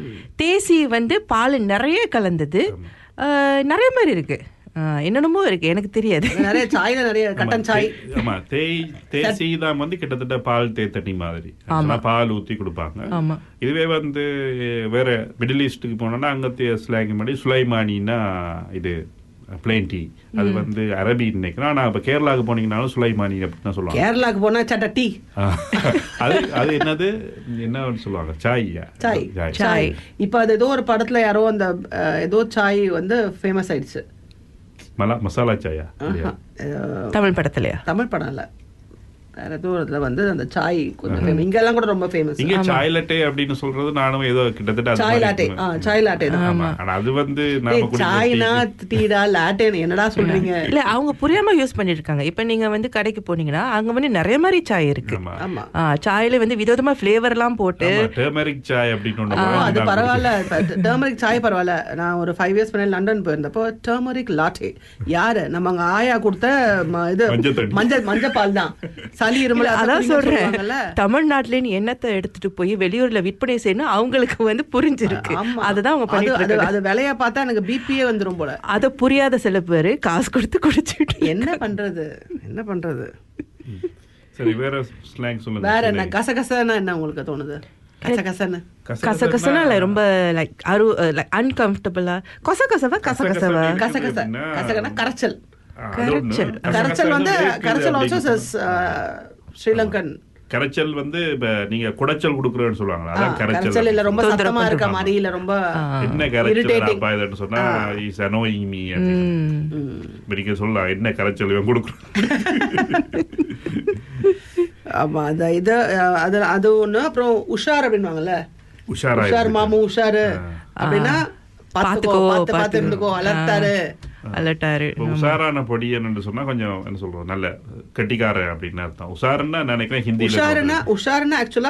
D: தேசி வந்து பால் நிறைய கலந்தது ஆ, நிறைய மாதிரி இருக்கு ஆ, என்னென்னமோ இருக்கு எனக்கு தெரியாது
F: நிறைய சாய்ல நிறைய
E: ஆமா,
F: கட்டன் சாய்
E: தே- ஆமா தேய் தேசி தான் வந்து கிட்டத்தட்ட பால் தே தண்ணி மாதிரி ஆனா பால் ஊத்தி கொடுப்பாங்க
D: ஆமா.
E: இதுவே வந்து வேற மிடில் ஈஸ்ட்டுக்கு போனோம்னா அங்க ஸ்லாங் மாதிரி சுலைமானின்னா இது பிளேன் டீ அது வந்து அரபி நினைக்கிறேன் ஆனா இப்ப கேரளாவுக்கு போனீங்கன்னாலும் சுலைமானி அப்படின்னு தான் சொல்லுவாங்க
F: கேரளாக்கு போனா சட்ட டீ
E: ஆ. அது அது என்னது என்ன சொல்லுவாங்க சாய்யா
F: சாய்
E: சாய்
F: சாய் இப்ப அது ஏதோ ஒரு படத்துல யாரோ அந்த அஹ், ஏதோ சாய் வந்து ஃபேமஸ் ஆயிடுச்சு
E: மலா மசாலா சாயா இல்லையா?
F: ஆஹா. அஹ்,
D: தமிழ் படத்துலயா
F: தமிழ் படம் இல்ல வேற தூரத்துல வந்து அந்த சாய் கொஞ்சம் famous. இங்கெல்லாம் கூட ரொம்ப ஃபேமஸ்
E: இங்க சாய் லட்டே அப்படின்னு சொல்றது நானும் ஏதோ கிட்டத்தட்ட அது
F: சாய்
E: மாதிரி
F: லாட்டே
E: இருக்குமே.
F: ஆ சாய் லாட்டே தான்
E: ஆமா ஆனா அது வந்து நாம
F: ஏய்,
E: குடிக்கிற
F: சாய்னா
E: டீ-
F: டீடா லாட்டேன்னு என்னடா சொல்றீங்க
D: இல்ல அவங்க புரியாம யூஸ் பண்ணிருக்காங்க இப்ப நீங்க வந்து கடைக்கு போனீங்கன்னா அங்க வந்து நிறைய மாதிரி சாய் இருக்கு
E: ஆமா
F: ஆமா
D: ஆ, சாயில வந்து விதவிதமா ஃபிளேவர் எல்லாம் போட்டு
E: ஆமா, turmeric சாய் அப்படின்னு ஒண்ணு
F: ஓ,
E: வாங்கி
F: அது
E: நான்
F: பரவாயில்ல டர்மரிக் சாய் பரவாயில்ல நான் ஒரு ஃபைவ் இயர்ஸ் முன்னாடி லண்டன் போயிருந்தப்போ டர்மரிக் லாட்டே யாரு நம்ம அங்க ஆயா கொடுத்த ம- இது
E: மஞ்சள் தண்ணி.
F: மஞ்சள் மஞ்சள் பால் தான் சளி இருமல்
D: அதான்
F: அதான்
D: சொல்றேன்
F: சொல்றாங்கல்ல
D: தமிழ்நாட்டுல நீ எண்ணத்தை எடுத்துட்டு போய் வெளியூர்ல விற்பனை செய்யணும் அவங்களுக்கு வந்து புரிஞ்சிருக்கு
F: ஆமா
D: அதுதான் அவங்க
F: அது
D: பண்ணிட்டு
F: அது
D: இருக்காங்க
F: அது விலைய பார்த்தா எனக்கு பிபியே வந்துரும் போல
D: அத புரியாத சில பேரு காசு கொடுத்து குடிச்சிட்டு
F: என்ன பண்றது என்ன பண்றது
E: சரி வேற ஸ்லாங் சொல்லுங்க
F: வேற என்ன கசகசன்னா என்ன உங்களுக்கு தோணுது கசகசன்னு
D: கசகசனா இல்ல ரொம்ப லைக் அரு லைக் அன்கம்ஃபர்டபுளா கசகசவா கசகசவா
E: கசகசன்னு
F: கசகச
E: எப்படின்னா-
F: கசகனா கரைச்சல்
E: ஆ, அது ஒண்ணு.
D: கரைச்சல்.
F: கரைச்சல் வந்து
E: வேர்க்குது
F: கரைச்சல் ஆல்சோ
E: அப்படின்னு-
F: ஸ்ரீலங்கன்
E: கரைச்சல் வந்து இப்ப நீங்க குடைச்சல் குடுக்குறேன்னு சொல்லுவாங்க
F: ஆ,
E: அதான்
F: கரைச்சல்
E: கரைச்சல்
F: இல்ல ரொம்ப
D: தொந்தரவு
F: சத்தமா இருக்க
E: பண்றாங்க.
F: மாதிரி இல்ல ரொம்ப
E: என்ன கரைச்சல்
F: irritating.
E: அப்பா இதுன்னு சொன்னா இஸ் அனோயிங் மீ
D: ம்.
E: இப்ப நீங்க சொல்லலாம் என்ன கரைச்சல் இவன் கொடுக்குறான்
F: ஆமா அந்த இது அஹ், அது அது ஒண்ணு அப்புறம் உஷார் அப்படின்னுவாங்கல்ல
E: உஷாரா
F: உஷார்
E: இருக்கு.
F: மாமு உஷாரு அப்படின்னா பாத்துக்கோ
D: பாத்துக்கோ,
F: பாத்து பாத்து
D: பாத்து.
F: இருந்துக்கோ அலர்ட்டாரு
D: அலட்டாரு
E: இப்ப உஷாரான பொடி என்னன்னு சொன்னா கொஞ்சம் என்ன சொல்றோம் நல்ல கெட்டிக்காரன் அப்படின்னு அர்த்தம் உஷாருன்னா நினைக்கிறேன் ஹிந்தியில
F: உஷாருன்னா உஷாருன்னா ஆக்சுவலா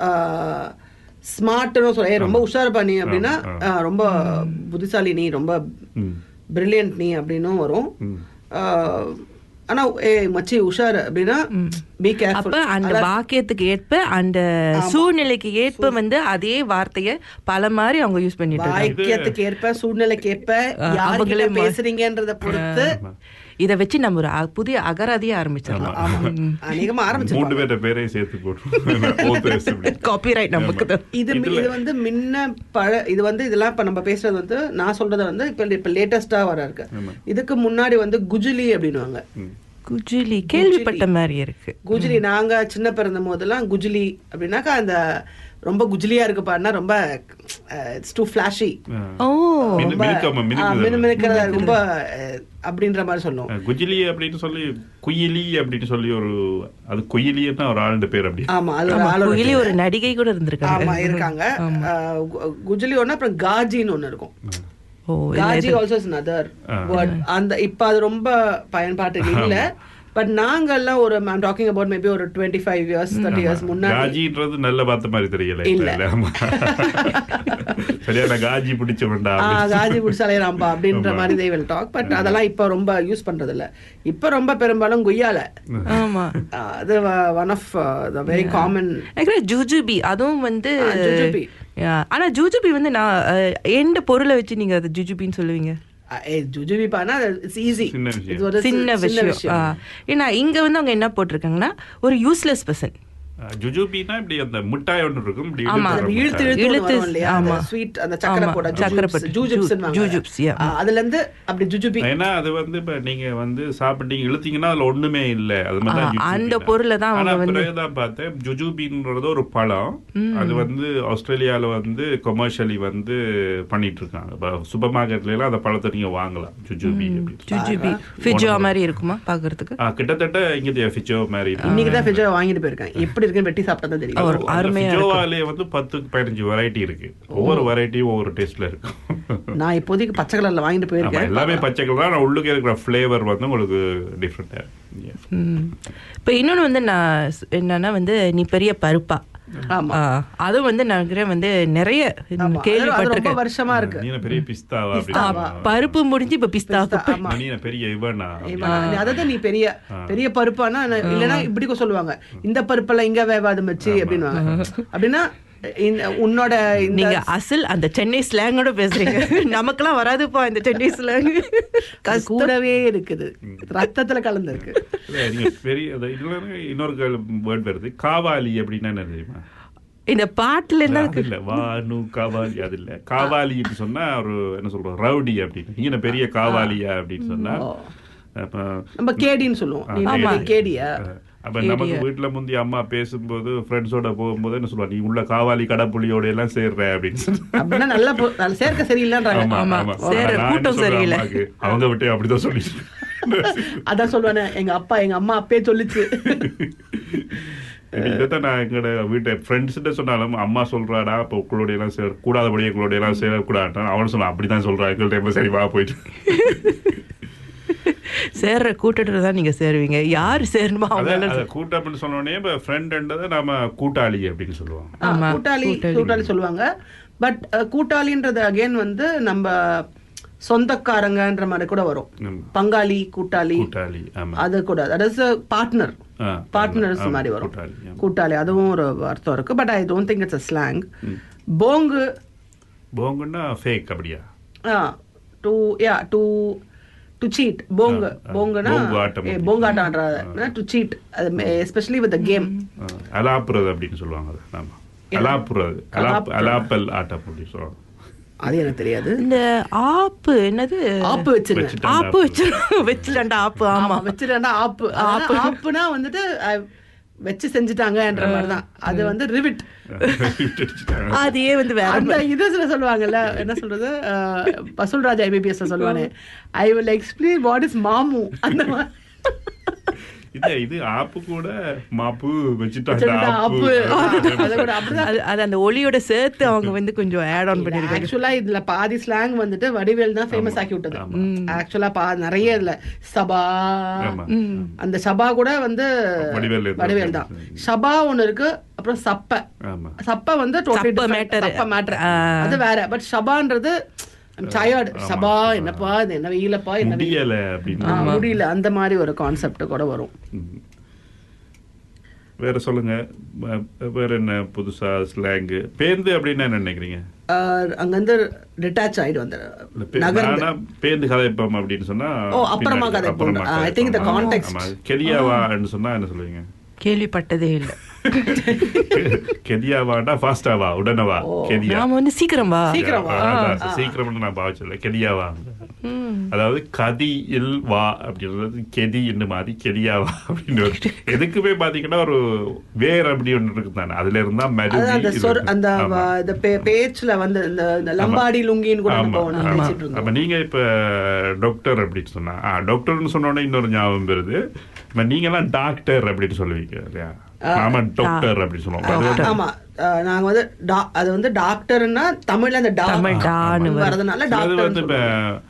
F: ஸ்மார்ட்னு சொல்ல ஏய், ரொம்ப உஷார் பண்ணி அப்படின்னா
E: ஆமா,
F: அஹ், ரொம்ப புத்திசாலி நீ ரொம்ப
E: ம்.
F: பிரில்லியன்ட் நீ அப்படின்னும் வரும்
E: ம்.
F: அஹ், ஆனா ஏ மச்சி உஷார் அப்படின்னா பி
D: அப்ப
F: கேர்ஃபுல்
D: அந்த வாக்கியத்துக்கு ஏற்ப அந்த சூழ்நிலைக்கு ஏற்ப வந்து அதே வார்த்தைய பல மாதிரி அவங்க யூஸ் பண்ணிட்டு இருக்காங்க
F: வாக்கியத்துக்கு ஏற்ப சூழ்நிலைக்கு ஏற்ப யாருக்கிட்ட
D: அவங்களே மா-
F: பேசுறீங்கன்றத பொறுத்து
D: இத வச்சு நம்ம ஒரு அ- புதிய அகராதியே ஆரம்பிச்சிடலாம்
F: அநேகமா
E: மூணு
F: ஆரம்பிச்சிருப்பாங்க
E: பேர்ட்ட பேரையும் சேர்த்து போட்டு
D: காப்பிரைட் நமக்கு தான்
F: இது மி- இது வந்து முன்ன பழ இது வந்து இதெல்லாம் இப்ப நம்ம பேசுறது வந்து நான் சொல்றது வந்து இப்ப இப்ப லேட்டஸ்டா வர இருக்கு இதுக்கு முன்னாடி வந்து குஜுலி அப்படின்னுவாங்க
D: குஜிலி கேள்விப்பட்ட மாதிரி இருக்கு
F: குஜுலி நாங்க சின்ன பிறந்த போதெல்லாம் குஜுலி அப்படின்னாக்கா அந்த ரொம்ப குஜிலியா இருக்கு பாருன்னா ரொம்ப இட்ஸ் டூ ஃபிளாஷி
D: ஓ
E: மினுக்கமா மினுக்குது
F: மினுமினுக்கிறத ரொம்ப அஹ், அப்படின்ற மாதிரி சொல்லுவோம்
E: குஜிலி அப்படின்னு சொல்லி குயிலி அப்படின்னு சொல்லி ஒரு அது குயிலின்னா ஒரு ஆளுடைய பேர் அப்படி
F: ஆமா அது ஒரு
D: ஆமா,
F: ஆளோட
D: குயிலி ஒரு நடிகை கூட இருந்திருக்காங்க
F: ஆமா இருக்காங்க அஹ், கு- குஜிலி ஒண்ணு அப்புறம் காஜின்னு ஒண்ணு இருக்கும்
D: ஓ
F: காஜி ஆல்சோ இஸ் another word அந்த இப்ப அது ரொம்ப பயன்பாட்டுக்கு இல்ல பட் நாங்கெல்லாம் ஒரு ஐம் டாக்கிங் அபவுட் மேபி ஒரு twenty five years thirty years முன்னாடி
E: காஜின்றது நல்ல பார்த்த மாதிரி தெரியல
F: இல்ல.
E: இல்ல ஆமா. சரியான காஜி பிடிச்சவன்டா
F: ஆ,
E: அப்படின்னு.
F: காஜி புடிச்சாலையராம்பா அப்படின்ற
E: ஆமா.
F: மாதிரி they will talk பட் அதெல்லாம் இப்ப ரொம்ப யூஸ் பண்றது இல்ல இப்ப ரொம்ப பெரும்பாலும் குய்யால
D: ஆமா
F: ஆ, அது one of the very common
D: எனக்கு ஜூஜுபி அதுவும் வந்து
F: ஆ, ஜுஜுபி.
D: Yeah. ஆனா ஜூஜுபி வந்து நான் அஹ், எந்த பொருளை வச்சு நீங்க அது ஜுஜுபின்னு சொல்லுவீங்க
F: ஜுஜுபிப்பானா இட்ஸ் ஈஸி
E: சின்ன விஷயம்.
F: இது ஒரு
D: சின்ன விஷயம் ஆ. ஏன்னா இங்க வந்து அவங்க என்ன போட்டிருக்காங்கன்னா ஒரு யூஸ்லெஸ் பர்சன்
E: அஹ், ஜுஜுபின்னா இப்படி அந்த மிட்டாய் ஒன்று இருக்கும் இப்படி
D: ஆமா.
E: இழுத்து வர
F: இழுத்து
E: மிட்டாய்.
F: இழுத்து
D: இழுத்து,
F: வரும் இல்லையா அந்த
D: ஆமா.
F: ஸ்வீட் அந்த சக்கரை
D: ஆமா,
F: போட
D: சக்கரை போட்டு,
F: ஜூஜிப்ஸ்
D: ஜூ- ஜூஜுப்ஸ், yeah.
F: அதுல இருந்து அப்படி ஜுஜுபி
E: ஏன்னா அது வந்து இப்ப நீங்க வந்து சாப்பிட்டீங்க இழுத்தீங்கன்னா அதுல ஒண்ணுமே இல்ல அது மாதிரி தான்
D: ஆ,
E: ஜுஜுபின்னா.
D: அந்த பொருளை தான் அவங்க
E: ஆனா
D: வந்து-
E: பிறகுதான் பார்த்தேன் ஜுஜுபின்றது ஒரு பழம் அது வந்து ஆஸ்திரேலியால வந்து கொமர்ஷியலி வந்து பண்ணிட்டு இருக்காங்க சூப்பர் மார்க்கெட்ல எல்லாம் அந்த பழத்தை நீங்க வாங்கலாம் ஜுஜுபி அப்படின்னு சொல்லி.
D: ஜுஜுபி ஃபிஜோ மாதிரி இருக்குமா பாக்குறதுக்கு
E: ஆ, கிட்டத்தட்ட இங்க ஃபிஜோ மாதிரி இருக்கு.
F: இன்னைக்கு தான் ஃபிஜோ வாங்கிட்டு போயிருக்கேன் எப்படி இருக்குன்னு வெட்டி சாப்பிட்டா தான் தெரியும்
D: ஒரு
E: அந்த
D: அருமையா
E: ஃபிஜோவாலே வந்து பத்து பதினஞ்சு வெரைட்டி இருக்கு ஒவ்வொரு வெரைட்டியும் ஒவ்வொரு டேஸ்ட்ல இருக்கும்
F: நான் இப்போதைக்கு பச்சை கலர்ல வாங்கிட்டு
E: ஆமா,
F: போயிருக்கேன்
E: எல்லாமே பச்சை கலர் தான் ஆனா உள்ளுக்கு இருக்கிற ஃபிளேவர் வந்து உங்களுக்கு டிஃப்ரெண்டா
D: ம். இப்ப இன்னொன்னு வந்து நான் ஸ்- என்னன்னா வந்து நீ பெரிய பருப்பா
F: ஆமா
D: ஆ, அதுவும் வந்து நான் நினைக்கிறேன் வந்து நிறைய
F: ஆமா. அது- அது ரொம்ப
D: கேள்விப்பட்டிருக்கேன்
F: வருஷமா இருக்கு
E: நீ என்ன பெரிய பிஸ்தாவா
F: பிஸ்தா.
E: அப்படின்னு
D: பருப்பு முடிஞ்சு இப்ப பிஸ்தாவுக்கு
F: பிஸ்தா, ஆமா.
E: நீ என்ன பெரிய இவனா
F: இவன் அதான் நீ பெரிய பெரிய பருப்பானா நான் இல்லைன்னா இப்படி கூட சொல்லுவாங்க இந்த பருப்பெல்லாம் இங்க வேவாது மச்சி அப்படின்னுவாங்க அப்படின்னா இந்த உன்னோட இந்த
D: நீங்க அசல் அந்த சென்னை ஸ்லாங்கோட பேசுறீங்க நமக்கெல்லாம் வராதுப்பா இந்த சென்னை ஸ்லாங்
F: அது கூடவே இருக்குது ரத்தத்துல கலந்து இருக்கு
E: இல்ல, நீங்க பெரிய அது இதுல இன்னொரு வேர்ட் வருது காவாலி அப்படின்னா என்ன தெரியுமா
D: இந்த பாட்டுல இருந்தா
E: அது இல்ல வானு காவாலி அது இல்ல காவாலின்னு சொன்னா ஒரு என்ன சொல்றோம் ரவுடி அப்படின்னு நீங்க என்ன பெரிய காவாலியா அப்படின்னு சொன்னா அப்ப
F: நம்ம கேடின்னு சொல்லுவோம் நீ
D: ஆமா.
F: பெரிய கேடியா
E: அப்ப நமக்கு வீட்டுல முந்தி அம்மா பேசும்போது ஃப்ரெண்ட்ஸோட போகும்போது என்ன சொல்லுவா நீ உள்ள காவாலி கடப்புலியோட எல்லாம் சேர்ற அப்படின்னு சொல்லி
F: அப்படின்னா நல்லா போ- நல்லா சேர்க்க சரியில்லைன்றாங்க
E: ஆமா,
D: ஆமா.
E: ஆமா.
D: சேர
E: நான் என்ன
D: கூட்டம்
E: சொல்றேன்
D: சரியில்லை.
E: அம்மாக்கு, அவங்க விட்டு அப்படிதான் சொல்லி
F: அதான் சொல்லுவானே எங்க அப்பா எங்க அம்மா அப்பே சொல்லுச்சு
E: இதைத்தான் நான் எங்களோட வீட்டை ஃப்ரெண்ட்ஸ்கிட்ட சொன்னாலும் அம்மா சொல்றாடா இப்போ உங்களுடைய எல்லாம் சேர கூடாதபடி எங்களுடைய எல்லாம் சேரக்கூடாட்டான் அவன் சொன்னான் அப்படிதான் சொல்றான் எங்கள்ட்ட எப்ப சரி வா போயிட்டு
D: சேர்ற கூட்டத்துல தான் நீங்க சேருவீங்க யார் சேரணுமோ அவங்க
E: அதான்
D: எல்லாம்
E: அதை கூட்டம் அப்படின்னு சொன்னோடனே இப்போ ஃப்ரெண்ட்ன்றதை நாம கூட்டாளி அப்படின்னு சொல்லுவோம்
F: ஆ,
D: ஆமா,
F: கூட்டாளி
D: கூட்டாளி.
F: கூட்டாளி சொல்லுவாங்க பட் கூட்டாளின்றது அகைன் வந்து நம்ம சொந்தக்காரங்கன்ற மாதிரி கூட வரும்
E: ம்.
F: பங்காளி கூட்டாளி
E: கூட்டாளி ஆமா
F: அது கூட தட் இஸ் பார்ட்னர்
E: ஆ,
F: பார்ட்னர்ஸ்
E: ஆமா,
F: மாதிரி வரும்
E: கூட்டாளி, ஆமா.
F: கூட்டாளி அதுவும் ஒரு அர்த்தம் இருக்கு but I don't think it's a slang போங்கு
E: போங்கன்னா ஃபேக் அப்படியா
F: to yeah to to cheat போங்கு
E: ஆ, ஆ.
F: போங்குனா
E: போங்கு ஆட்டம்
F: ஏ,
E: அப்படி.
F: போங்காட்டம் ஆடுறது to cheat especially with game
E: ஆ, அலாப்புறது அப்படின்னு சொல்லுவாங்க அது ஆமா அலாப்புறது அலாப்
F: அலாப்புறது.
E: அலாப்பல் ஆட்டம் அப்படின்னு சொல்லுவாங்க
F: அது எனக்கு தெரியாது
D: இந்த ஆப்பு என்னது
F: ஆப்பு வச்சிருங்க
E: வச்சுட்டாங்க.
D: ஆப்பு வச்சு வச்சுலண்டா ஆப்பு ஆமா
F: ஆமா வச்சிருந்தா ஆப்பு ஆப்பு ஆப்புனா வந்துட்டு அஹ், வச்சு செஞ்சுட்டாங்கன்ற மாதிரி தான் அது வந்து ரிவிட்
E: விட்டுடுச்சுட்டாங்க.
D: அதையே வந்து வேற
F: அந்த இதுல சொல்லுவாங்கல்ல என்ன சொல்றது அஹ், பசுல்ராஜ் ஐபிபிஎஸ் சொல்லுவானே I will explain what is மாமு அந்த மாதிரி
E: இல்ல இது ஆப்பு கூட மாப்பு வச்சுட்டாங்க
F: வச்சுட்டாங்க,
E: ஆப்பு
F: ஆப்பு. அது கூட அப்படிதான்
D: அது அது அந்த ஒளியோட சேர்த்து அவங்க வந்து கொஞ்சம் ஆட் ஆன் பண்ணிருக்காங்க
F: ஆக்சுவலா இதுல பாதி ஸ்லாங் வந்துட்டு வடிவேல் தான் ஃபேமஸ் ஆக்கி விட்டது ஆக்சுவலா பா நிறைய இதுல சபா
E: ஆமா.
F: அந்த சபா கூட வந்து
E: வடிவேல் தான்.
F: வடிவேல் தான் சபா ஒண்ணு இருக்கு அப்புறம் சப்ப
E: ஆமா
F: சப்ப வந்து totally
D: சப்ப
F: different.
D: matter.
F: சப்ப matter.
D: ஆ.
F: அது வேற பட் சபான்றது டயர்டு சபா என்னப்பா இது என்ன வெயிலப்பா என்ன வெயில்.
E: முடியல அப்படின்னு
F: ஆ, முடியல அந்த மாதிரி ஒரு கான்செப்ட் கூட வரும்
E: ம். வேற சொல்லுங்க வ- வேற என்ன புதுசா ஸ்லாங் பேந்து அப்படின்னு என்ன நினைக்கிறீங்க
F: ஆஹ் அங்கிருந்து டிட்டாச் ஆயிடு வந்து
E: இல்ல, பே-
F: நகர்ந்து
E: நானா பேந்து கதைப்போம் அப்படின்னு சொன்னா
F: ஓ, அப்புறமா
E: பின்னாடி,
F: கதைப்போம்.
E: அப்புறமா
F: ஆ, I think the
E: கதைப்போம்.
F: context.
E: ஆமா. கெலியாவான்னு சொன்னா என்ன சொல்லுவீங்க
D: கேள்விப்பட்டதே இல்ல
E: கெதியாவாடா ஃபாஸ்டாவா உடனவா கெதியா
D: நாம வந்து சீக்கிரம் வா
F: சீக்கிரம் வா.
E: ஆ, அதான், சீக்கிரம்னு நான் பாவச்சல கெதியாவா அதாவது கதி இல் வா அப்படின்றது கெதி என்று மாறி கெதியாவா அப்படின்னு வருது. எதுக்குமே பாத்தீங்கன்னா ஒரு வேர் அப்படி ஒன்று இருக்கு தானே அதுல இருந்தா
F: அதான் அந்த
E: மருவி
F: சொர் அந்த வ- இந்த பே- பேச்சுல வந்து இந்த இந்த லம்பாடி லுங்கின்னு கூட நம்ம ஒண்ணு பேசிட்டு
E: அப்ப
F: இருந்தோம்
E: நீங்க இப்ப டாக்டர் அப்படின்னு சொன்னா ஆ, டாக்டர்னு சொன்ன உடனே இன்னொரு ஞாபகம் வருது இப்ப நீங்க எல்லாம் டாக்டர் அப்படின்னு சொல்லுவீங்க இல்லையா நாம டாக்டர் அப்படின்னு சொல்லுவோம் அது வந்து-
F: ஆமா ஆஹ் நாங்க வந்து டா- அது வந்து டாக்டர்னா தமிழ்ல அந்த டா
D: தமிழ் டான்னு வருது.
F: வரதுனால
E: அது
F: டாக்டர்
E: வந்து இப்ப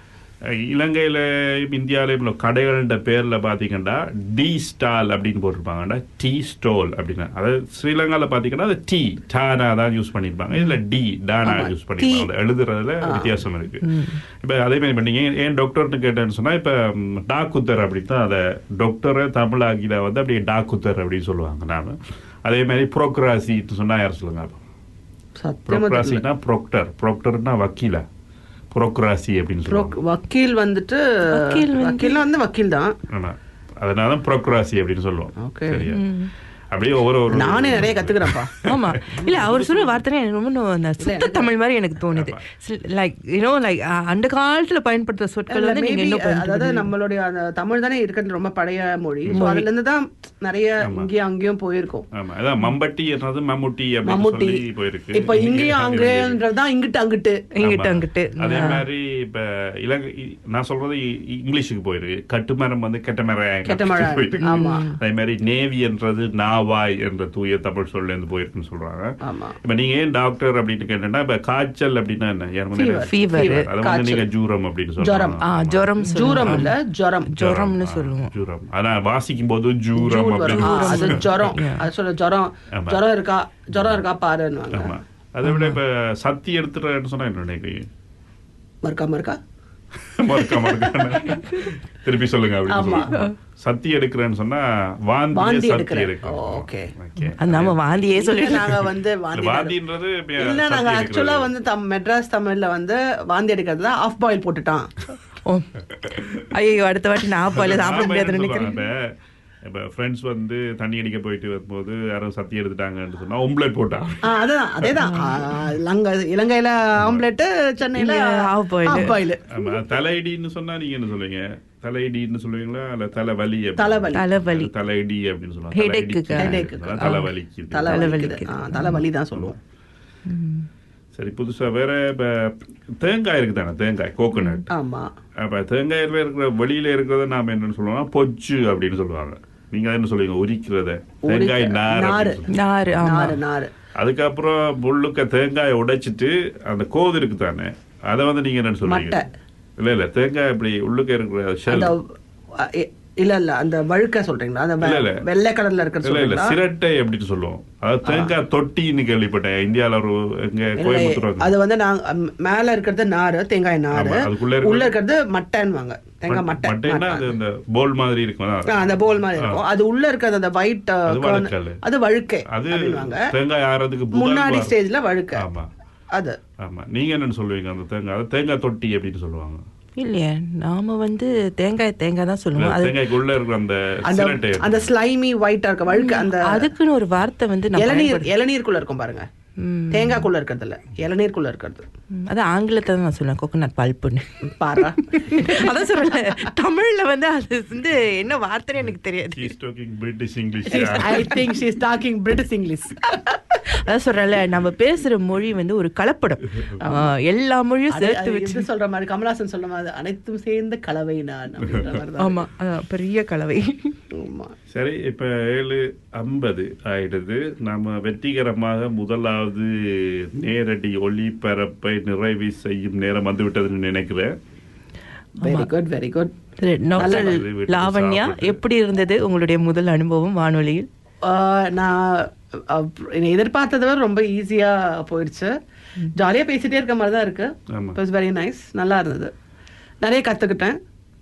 E: இலங்கையில இந்தியாவில உள்ள கடைகள்ன்ற பேர்ல பாத்தீங்கன்னா டி ஸ்டால் அப்படின்னு போட்டிருப்பாங்கடா டீ ஸ்டோல் அப்படின்னு அதாவது ஸ்ரீலங்கால பாத்தீங்கன்னா அது டீ டானா தான் யூஸ் பண்ணிருப்பாங்க இதுல டி டானா
F: ஆமா,
E: யூஸ் பண்ணிருப்பாங்க அது எழுதுறதுல வித்தியாசம் இருக்கு இப்ப அதே மாதிரி இப்ப நீங்க ஏன் டாக்டர்னு கேட்டேன்னு சொன்னா இப்ப ம், டாக்குத்தர் அப்படின்னு தான் அதை டாக்டரை தமிழ் ஆகில வந்து அப்படியே டாக்குத்தர் அப்படின்னு சொல்லுவாங்க நாம அதே மாதிரி புரோக்ராசின்னு சொன்னா யார் சொல்லுங்க அப்ப
F: சத்தியமா தெரியல.
E: புரோக்ராசினா ப்ரொக்டர் ப்ரொக்டர்னா வக்கீல புரோக்ராசி அப்படின்னு சொல்லுவாங்க
F: Proc- வக்கீல் வந்துட்டு
D: வக்கீல் வந்து-
F: வக்கீல் வந்து வக்கீல் தான்
E: ஆமா அதனால புரோக்ராசி அப்படின்னு சொல்லுவோம்
F: Okay.
E: சரியா அப்படியே ஒவ்வொரு ஒரு
F: நானே நிறைய கத்துக்கிறேன்ப்பா
D: ஆமா இல்ல அவர் சொல்ற வார்த்தை எனக்கு ரொம்ப நோ- அந்த சுத்த தமிழ் மாதிரி எனக்கு தோணுது லைக் யூனோ லைக் அந்த காலத்துல பயன்படுத்த சொற்கள்
F: இல்ல,
D: வந்து நீங்க
F: maybe,
D: இன்னும்
F: அதாவது
D: பயன்படுத்துறீங்க.
F: நம்மளுடைய அந்த தமிழ் தானே இருக்கிறது ரொம்ப பழைய மொழி So அதுல இருந்து தான் நிறைய இங்கேயும் அங்கேயும் போயிருக்கும்
E: ஆமா அதான் மம்பட்டி என்றது மம்முட்டி அப்படின்னு
F: மம்முட்டி
E: சொல்லி போயிருக்கு
F: இப்ப இங்கேயும் அங்கன்றதுதான் இங்கிட்டு அங்கிட்டு
D: இங்கிட்டு
E: ஆமா.
D: அங்கிட்டு
E: அதே மாதிரி இப்ப இலங்கை இ- நான் சொல்றது இ- இ- இங்கிலீஷுக்கு போயிருக்கு கட்டுமரம் வந்து கெட்டமரம்
F: கெட்டமரம்.
E: போயிருக்கு
F: ஆமா.
E: அதே மாதிரி நேவி என்றது நாவாய் என்ற தூய தமிழ் சொல்ல இருந்து போயிருக்குன்னு சொல்றாங்க
F: ஆமா
E: இப்ப நீங்க ஏன் டாக்டர் அப்படின்னு கேட்டா இப்ப காய்ச்சல் அப்படின்னா என்ன யார் முன்னாடி?
D: Fever.
E: அதை வந்து நீங்க ஜூரம் அப்படின்னு
F: ஜுரம்.
E: சொல்றாங்க
D: ஆ ஜுரம்
F: ஜூரம் இல்ல ஜுரம்
D: ஜுரம்னு
E: ஆ,
D: சொல்லுவோம்
E: ஜூரம் ஆனா வாசிக்கும் போது ஜூரம்
F: ஜூன் வரும்.
E: அப்படின்னு
F: ஆ, அது ஜுரம் அது சொல்ல ஜுரம்
E: ஆமா.
F: ஜுரம் இருக்கா ஜுரம் இருக்கா பாருன்னு
E: ஆமா அதை விட இப்ப சத்தி எடுத்துறேன்னு சொன்னா என்ன நினைக்கிறீங்க
F: மறுக்கா மறுக்கா
E: மறுக்க மறுக்க திருப்பி சொல்லுங்க அப்படின்னு
F: ஆமா.
E: சொல்லுங்க. சத்தி எடுக்கிறேன்னு சொன்னா வாந்தி
F: வாந்தி
E: சத்தி
F: எடுக்கிறேன்.
E: எடுக்கிறோம்
F: ஓ, okay.
E: Okay.
D: அது நம்ம வாந்தியே
F: இல்ல,
D: சொல்லிட்டு
F: நாங்க வந்து
E: இந்த
F: வாந்தி
E: வாந்தின்றது இப்ப
F: இல்ல
E: சத்தி
F: நாங்க
E: எடுக்கிறது.
F: ஆக்சுவலா வந்து தம் மெட்ராஸ் தமிழ்ல வந்து வாந்தி எடுக்கிறதுல ஆஃப் பாயில் போட்டுட்டான்
D: ஓ ஐயோ அடுத்த வாட்டி நான் அப்பால சாப்பிட
E: நாம
D: முடியாதுன்னு
E: என்ன
D: நினைக்கிறேன்
E: சொல்றோம், இப்ப இப்ப ஃப்ரெண்ட்ஸ் வந்து தண்ணி அடிக்க போயிட்டு வரும்போது யாரும் சத்தி எடுத்துட்டாங்கன்னு சொன்னா ஒம்ப்ளேட் போட்டா
F: ஆ, அதுதான் அதேதான் ஆ, லங்க இலங்கையில ஆம்லெட் சென்னையில
D: இங்க half boiled.
F: half boiled.
E: ஆமா தலையடின்னு சொன்னா நீங்க என்ன சொல்லுவீங்க தலையடின்னு சொல்லுவீங்களா இல்ல தலைவலி அப்படி?
F: தலைவலி.
D: தலைவலி
E: தலையடி அப்படின்னு சொல்லுவாங்க
D: Headache க்கு.
F: Headache க்கு.
E: தலைவலிக்கு
F: தலை
D: தலை
F: வலிக்குது.
D: வலிக்குது.
F: ஆ, தலைவலி தான் சொல்லுவோம்
E: சரி புதுசா வேற இப்ப தேங்காய் இருக்கு தானே தேங்காய் கோகோனட்
F: ஆமா
E: அப்ப தேங்காயில இருக்கிற வெளியில இருக்கிறத நாம என்னன்னு சொல்லுவோம்னா பொச்சு அப்படின்னு சொல்லுவாங்க நீங்க என்ன சொல்லுவீங்க உரிக்கிறத தேங்காய்
F: உரிக்க-
E: நார்
F: நாறு.
E: அப்படின்னு சொல்லி.
D: நாறு ஆமா
F: நாறு நாறு
E: அதுக்கப்புறம் முள்ளுக்க தேங்காயை உடைச்சிட்டு அந்த கோது இருக்கு தானே அதை வந்து நீங்க என்ன சொல்றீங்க
F: மட்டை.
E: இல்ல இல்ல தேங்காய் இப்படி உள்ளுக்க இருக்கிற ஷெல்
F: அந்த அ, இ- இல்ல இல்ல அந்த வழுக்க சொல்றீங்களா அந்த வெ-
E: இல்ல, இல்ல.
F: வெள்ளை கடல்ல இருக்கிற
E: இல்ல இல்ல
F: சொல்றீங்களா
E: சிரட்டை அப்படின்னு சொல்லுவோம் அதாவது தேங்காய் தொட்டின்னு கேள்விப்பட்டேன் இந்தியால ஒரு எங்க கோயம்புத்தூர்
F: இல்லை, அது வந்து நாங்க அம், மேல இருக்கிறது நாறு தேங்காய் நாறு
E: ஆமா, அதுக்குள்ள இருக்கிறது-
F: உள்ள இருக்கிறது மட்டைன்னுவாங்க தேங்காய் மட்டை
E: மட்டைன்னா அது இந்த போல் மாதிரி இருக்கும்
F: ஆ, அந்த போல் மாதிரி இருக்கும் அது உள்ள இருக்கிறது அந்த ஒயிட்
E: அது வழுக்கல்.
F: அது வழுக்கை
E: அது
F: அப்படின்வாங்க
E: தேங்காய் ஆறதுக்கு முதல்
F: முன்னாடி
E: வாரம்.
F: ஸ்டேஜ்ல வழுக்க
E: ஆமா
F: அது
E: ஆமா நீங்க என்னன்னு சொல்லுவீங்க அந்த தேங்காய் அது தேங்காய் தொட்டி அப்படின்னு சொல்லுவாங்க
D: இல்லையே நாம வந்து தேங்காய் தேங்காய் தான் சொல்லுவோம் அது
E: தேங்காய்க்குள்ள இருக்கிற அந்த
F: அந்த
E: சிரட்டை
F: அந்த ஸ்லைமி ஒயிட்டா இருக்க வழுக்க அந்த
D: அதுக்குன்னு ஒரு வார்த்தை வந்து நான்
F: இளநீர்
D: பயன்படுத்த-
F: இளநீருக்குள்ள இருக்கும் பாருங்க
D: ம்.
F: தேங்காய்க்குள்ள இருக்கிறது இல்ல இளநீருக்குள்ள இருக்கிறது
D: ம், அது ஆங்கிலத்தை தான் நான் சொல்லுவேன் கோகோனட் பல்ப்புன்னு
F: பாரா
D: அதான் சொல்லல தமிழ்ல வந்து அது வந்து என்ன வார்த்தைன்னு எனக்கு தெரியாது
E: She's talking British English
F: I think she is talking British English
D: அதான் சொல்றேன்ல நம்ம பேசுற மொழி வந்து ஒரு கலப்படம் ஆ, எல்லா மொழியும்
F: அது-
D: சேர்த்து
F: அது
D: வச்சு
F: இது சொல்ற மாதிரி கமலாசன் சொல்ற மாதிரி அனைத்தும் சேர்ந்த கலவை நான் அப்படின்ற மாதிரி தான்.
D: ஆமா அதான் பெரிய கலவை
F: ஆமா
E: சரி இப்ப ஏழு ஐம்பது ஆயிடுது நாம வெற்றிகரமாக முதலாவது நேரடி ஒளிபரப்பை நிறைவு செய்யும் நேரம் வந்துவிட்டதுன்னு நினைக்கிறேன்
F: வெரி குட் வெரி குட்
D: சரி, டாக்டர்
E: நல்லது. வீட்டுக்கு
D: லாவண்யா
E: சாப்பிட்டு.
D: எப்படி இருந்தது உங்களுடைய முதல் அனுபவம் வானொலியில்
F: நான் அப்~ என்னை எதிர்பார்த்ததை விட ரொம்ப ஈஸியா போயிடுச்சு ஜாலியா பேசிட்டே இருக்க மாதிரி தான் இருக்கு
E: ஆமா.
F: இட் வெரி நைஸ் நல்லா இருந்தது நிறைய கத்துக்கிட்டேன்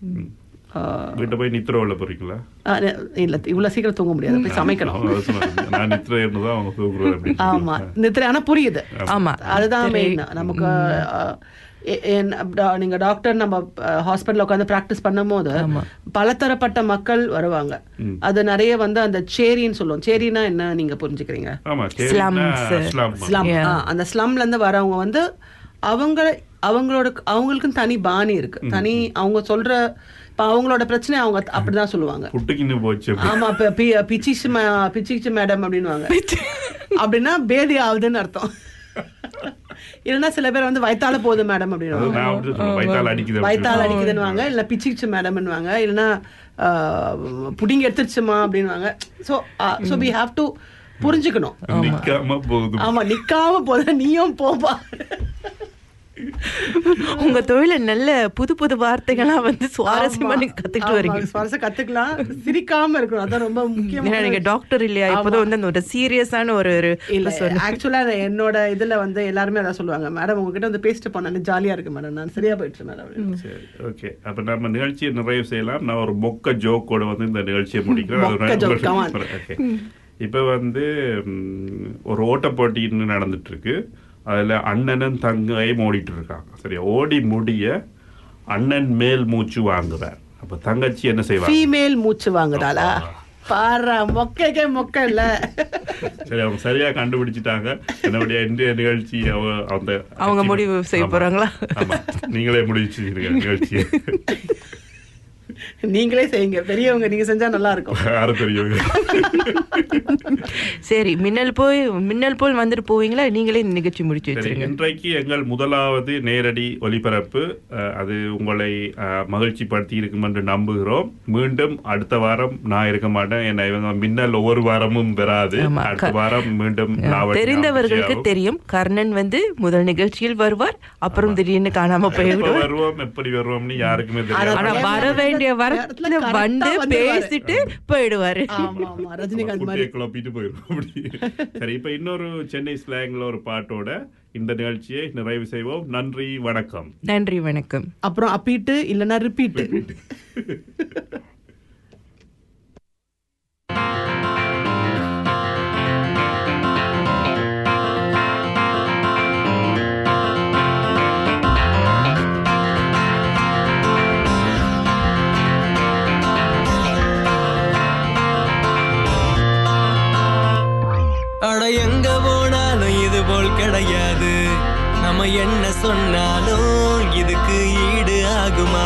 F: ஆ,
E: வீட்டை போய் நித்திரோல போறீங்களா
F: ஆ, இல்ல இவ்வளவு சீக்கிரம் தூங்க முடியாது போய் சமைக்கணும்
E: அவங்க அதை சொன்னாங்க. நான் நித்திரை இருந்ததா அவங்க தூக்குறது அப்படின்னு
F: ஆமா நித்திரை ஆனா புரியுது
D: ஆமா
F: அதுதான் மெயின் நமக்கு அஹ், எ- என் டா- நீங்க டாக்டர் நம்ம ஹாஸ்பிட்டல் உட்காந்து பிராக்டிஸ் பண்ணும்போது பலதரப்பட்ட மக்கள் வருவாங்க அது நிறைய வந்து அந்த சேரின்னு சொல்லுவோம் சேரினா என்ன நீங்க புரிஞ்சுக்கிறீங்க
E: ஆமா
D: Slums.
E: Slum
F: slum
D: Yeah.
F: அந்த ஸ்லம்ல இருந்து வரவங்க வந்து அவங்க அவங்களோட அவங்களுக்கும் தனி பாணி இருக்கு தனி அவங்க சொல்ற இப்ப அவங்களோட பிரச்சனை அவங்க அப்படிதான் சொல்லுவாங்க
E: புட்டுக்கின்னு போச்சு
F: ஆமா இப்ப பி- பிச்சிச்சு மே- பிச்சிச்சு மேடம் அப்படின்னுவாங்க அப்படின்னா பேதி ஆகுதுன்னு அர்த்தம் இல்லைன்னா சில பேர் வந்து வயித்தால போகுது மேடம்
E: அது
F: அப்படின்னு
E: நான் அப்படி சொல்லுவேன் வயித்தால் அடிக்குது
F: வயித்தால் அடிக்குதுன்னுவாங்க இல்ல பிச்சிச்சு மேடம்னுவாங்க இல்லைன்னா புடிங்க எடுத்துருச்சுமா அப்படின்னுவாங்க so so we have to புரிஞ்சுக்கணும்
E: நிக்காம போகுது
F: ஆமா நிக்காம போத நீயும் போப்பா
D: உங்க தொழில நல்ல புது புது வார்த்தைகளா வந்து சுவாரஸ்யமா
F: ஆமா.
D: நீங்க கத்துக்கிட்டு
F: ஆமா,
D: வரீங்க
F: சுவாரஸ்யம் கத்துக்கலாம் சிரிக்காம இருக்கணும் அதான் ரொம்ப
D: ஏன்னா
F: முக்கியமான
D: நீங்க டாக்டர் இல்லையா இப்போதான் வந்து அந்த ஒரு சீரியஸான ஒரு ஒரு
F: இல்ல
D: சொன்ன-
F: ஆக்சுவலா என்னோட இதுல வந்து எல்லாருமே அதான் சொல்லுவாங்க மேடம் உங்ககிட்ட வந்து பேசிட்டு போனா ஜாலியா இருக்கு மேடம் நான் சரியா போயிட்டு மேடம்
E: சரி ஓகே அப்ப நம்ம நிகழ்ச்சியை நிறைவு செய்யலாம் நான் ஒரு மொக்க ஜோக்கோட வந்து இந்த நிகழ்ச்சியை முடிக்கிறேன் அது
F: மொக்க
E: நான்
F: joke,
E: உங்களுக்கு
F: come on.
E: சொல்றேன். Okay. இப்ப வந்து ம், ஒரு ஓட்ட போட்டின்னு நடந்துட்டு இருக்கு அதுல அண்ணனும் தங்கையும் ஓடிட்டு இருக்காங்க சரியா ஓடி முடிய அண்ணன் மேல் மூச்சு வாங்குறார் அப்ப தங்கச்சி என்ன செய்வாங்க
F: ஃபீமேல் மூச்சு வாங்குதாளா பாரு மொக்கைக்கே மொக்க இல்ல
E: சரி அவங்க சரியா கண்டுபிடிச்சிட்டாங்க என்னுடைய இந்திய நிகழ்ச்சி அவ- அந்த
D: அவங்க முடிவு செய்ய
E: ஆமா.
D: போறாங்களா?
E: ஆமா நீங்களே முடிவு செஞ்சிருங்க நிகழ்ச்சியை
F: நீங்களே செய்யுங்க பெரியவங்க நீங்க செஞ்சா நல்லா இருக்கும்
E: யாரு பெரியவங்க
D: சரி மின்னல் போய் மின்னல் போல் வந்துட்டு போவீங்களா நீங்களே இந்த நிகழ்ச்சி முடிச்சு
E: சரி
D: வச்சிருங்க
E: இன்றைக்கு எங்கள் முதலாவது நேரடி ஒலிபரப்பு அஹ், அது உங்களை அஹ், மகிழ்ச்சிப்படுத்தி இருக்கும் என்று நம்புகிறோம் மீண்டும் அடுத்த வாரம் நான் இருக்க மாட்டேன் ஏன்னா இவங்க மின்னல் ஒவ்வொரு வாரமும் வராது
D: ஆமா,
E: அடுத்த
D: க-
E: வாரம் மீண்டும் லாவண்யா,
D: தெரிந்தவர்களுக்கு
E: விஜயாவும்.
D: தெரியும் கர்ணன் வந்து முதல் நிகழ்ச்சியில் வருவார் அப்புறம் திடீர்னு காணாம
E: எப்ப
D: போய்விடுவார்
E: வருவோம் எப்படி வருவோம்னு யாருக்குமே
F: ஆனா
D: ஆனா
E: தெரியாது
D: வர வேண்டிய
F: நேரத்துல
D: வரத்துல
F: correct ஆ
D: வந்து
F: வந்துருவாரு.
D: பேசிட்டு போயிடுவாரு
F: ஆமா ஆமா ரஜினிகாந்த்
E: குட்டியை
F: மாதிரி
E: குழப்பிட்டு போயிடும் அப்படி சரி இப்ப இன்னொரு சென்னை ஸ்லாங்ல ஒரு பாட்டோட இந்த நிகழ்ச்சியை நிறைவு செய்வோம் நன்றி வணக்கம்
D: நன்றி வணக்கம்
F: அப்புறம் அப்பீட்டு இல்லைன்னா ரிப்பீட்டு
B: அட எங்க போனாலும் இது போல் கிடையாது நம்ம என்ன சொன்னாலும் இதுக்கு ஈடு ஆகுமா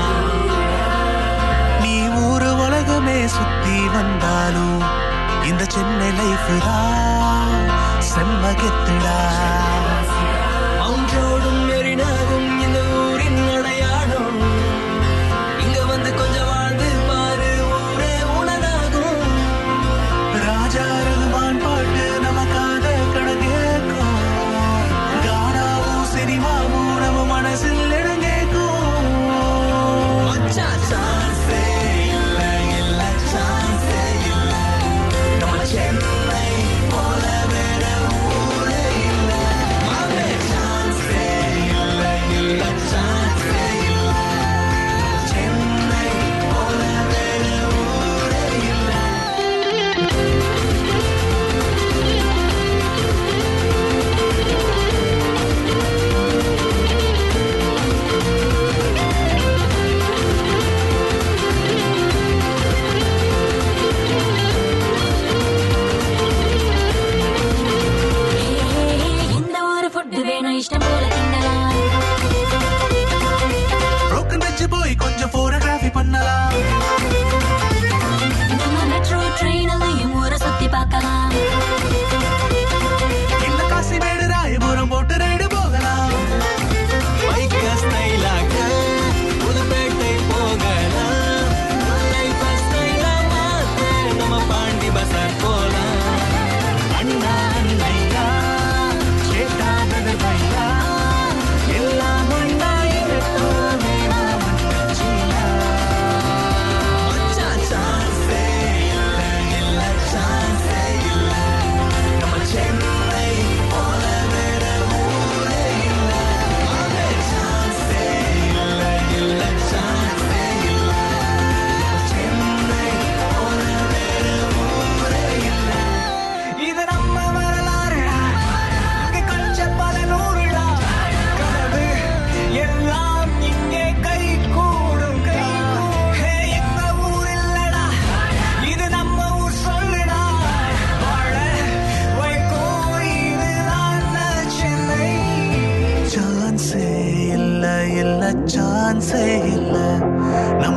J: நீ ஊரு உலகமே சுத்தி வந்தாலும் இந்த சென்னை லைஃப் தான் செம்மகத்துடா
B: மவுண்டோடும் மெரினாவும் இந்த ஊரின் அடையாளம் இங்க வந்து கொஞ்சம் வாழ்ந்து பாரு ஊரே உனதாகும்
J: சான்ஸே இல்ல நம்ம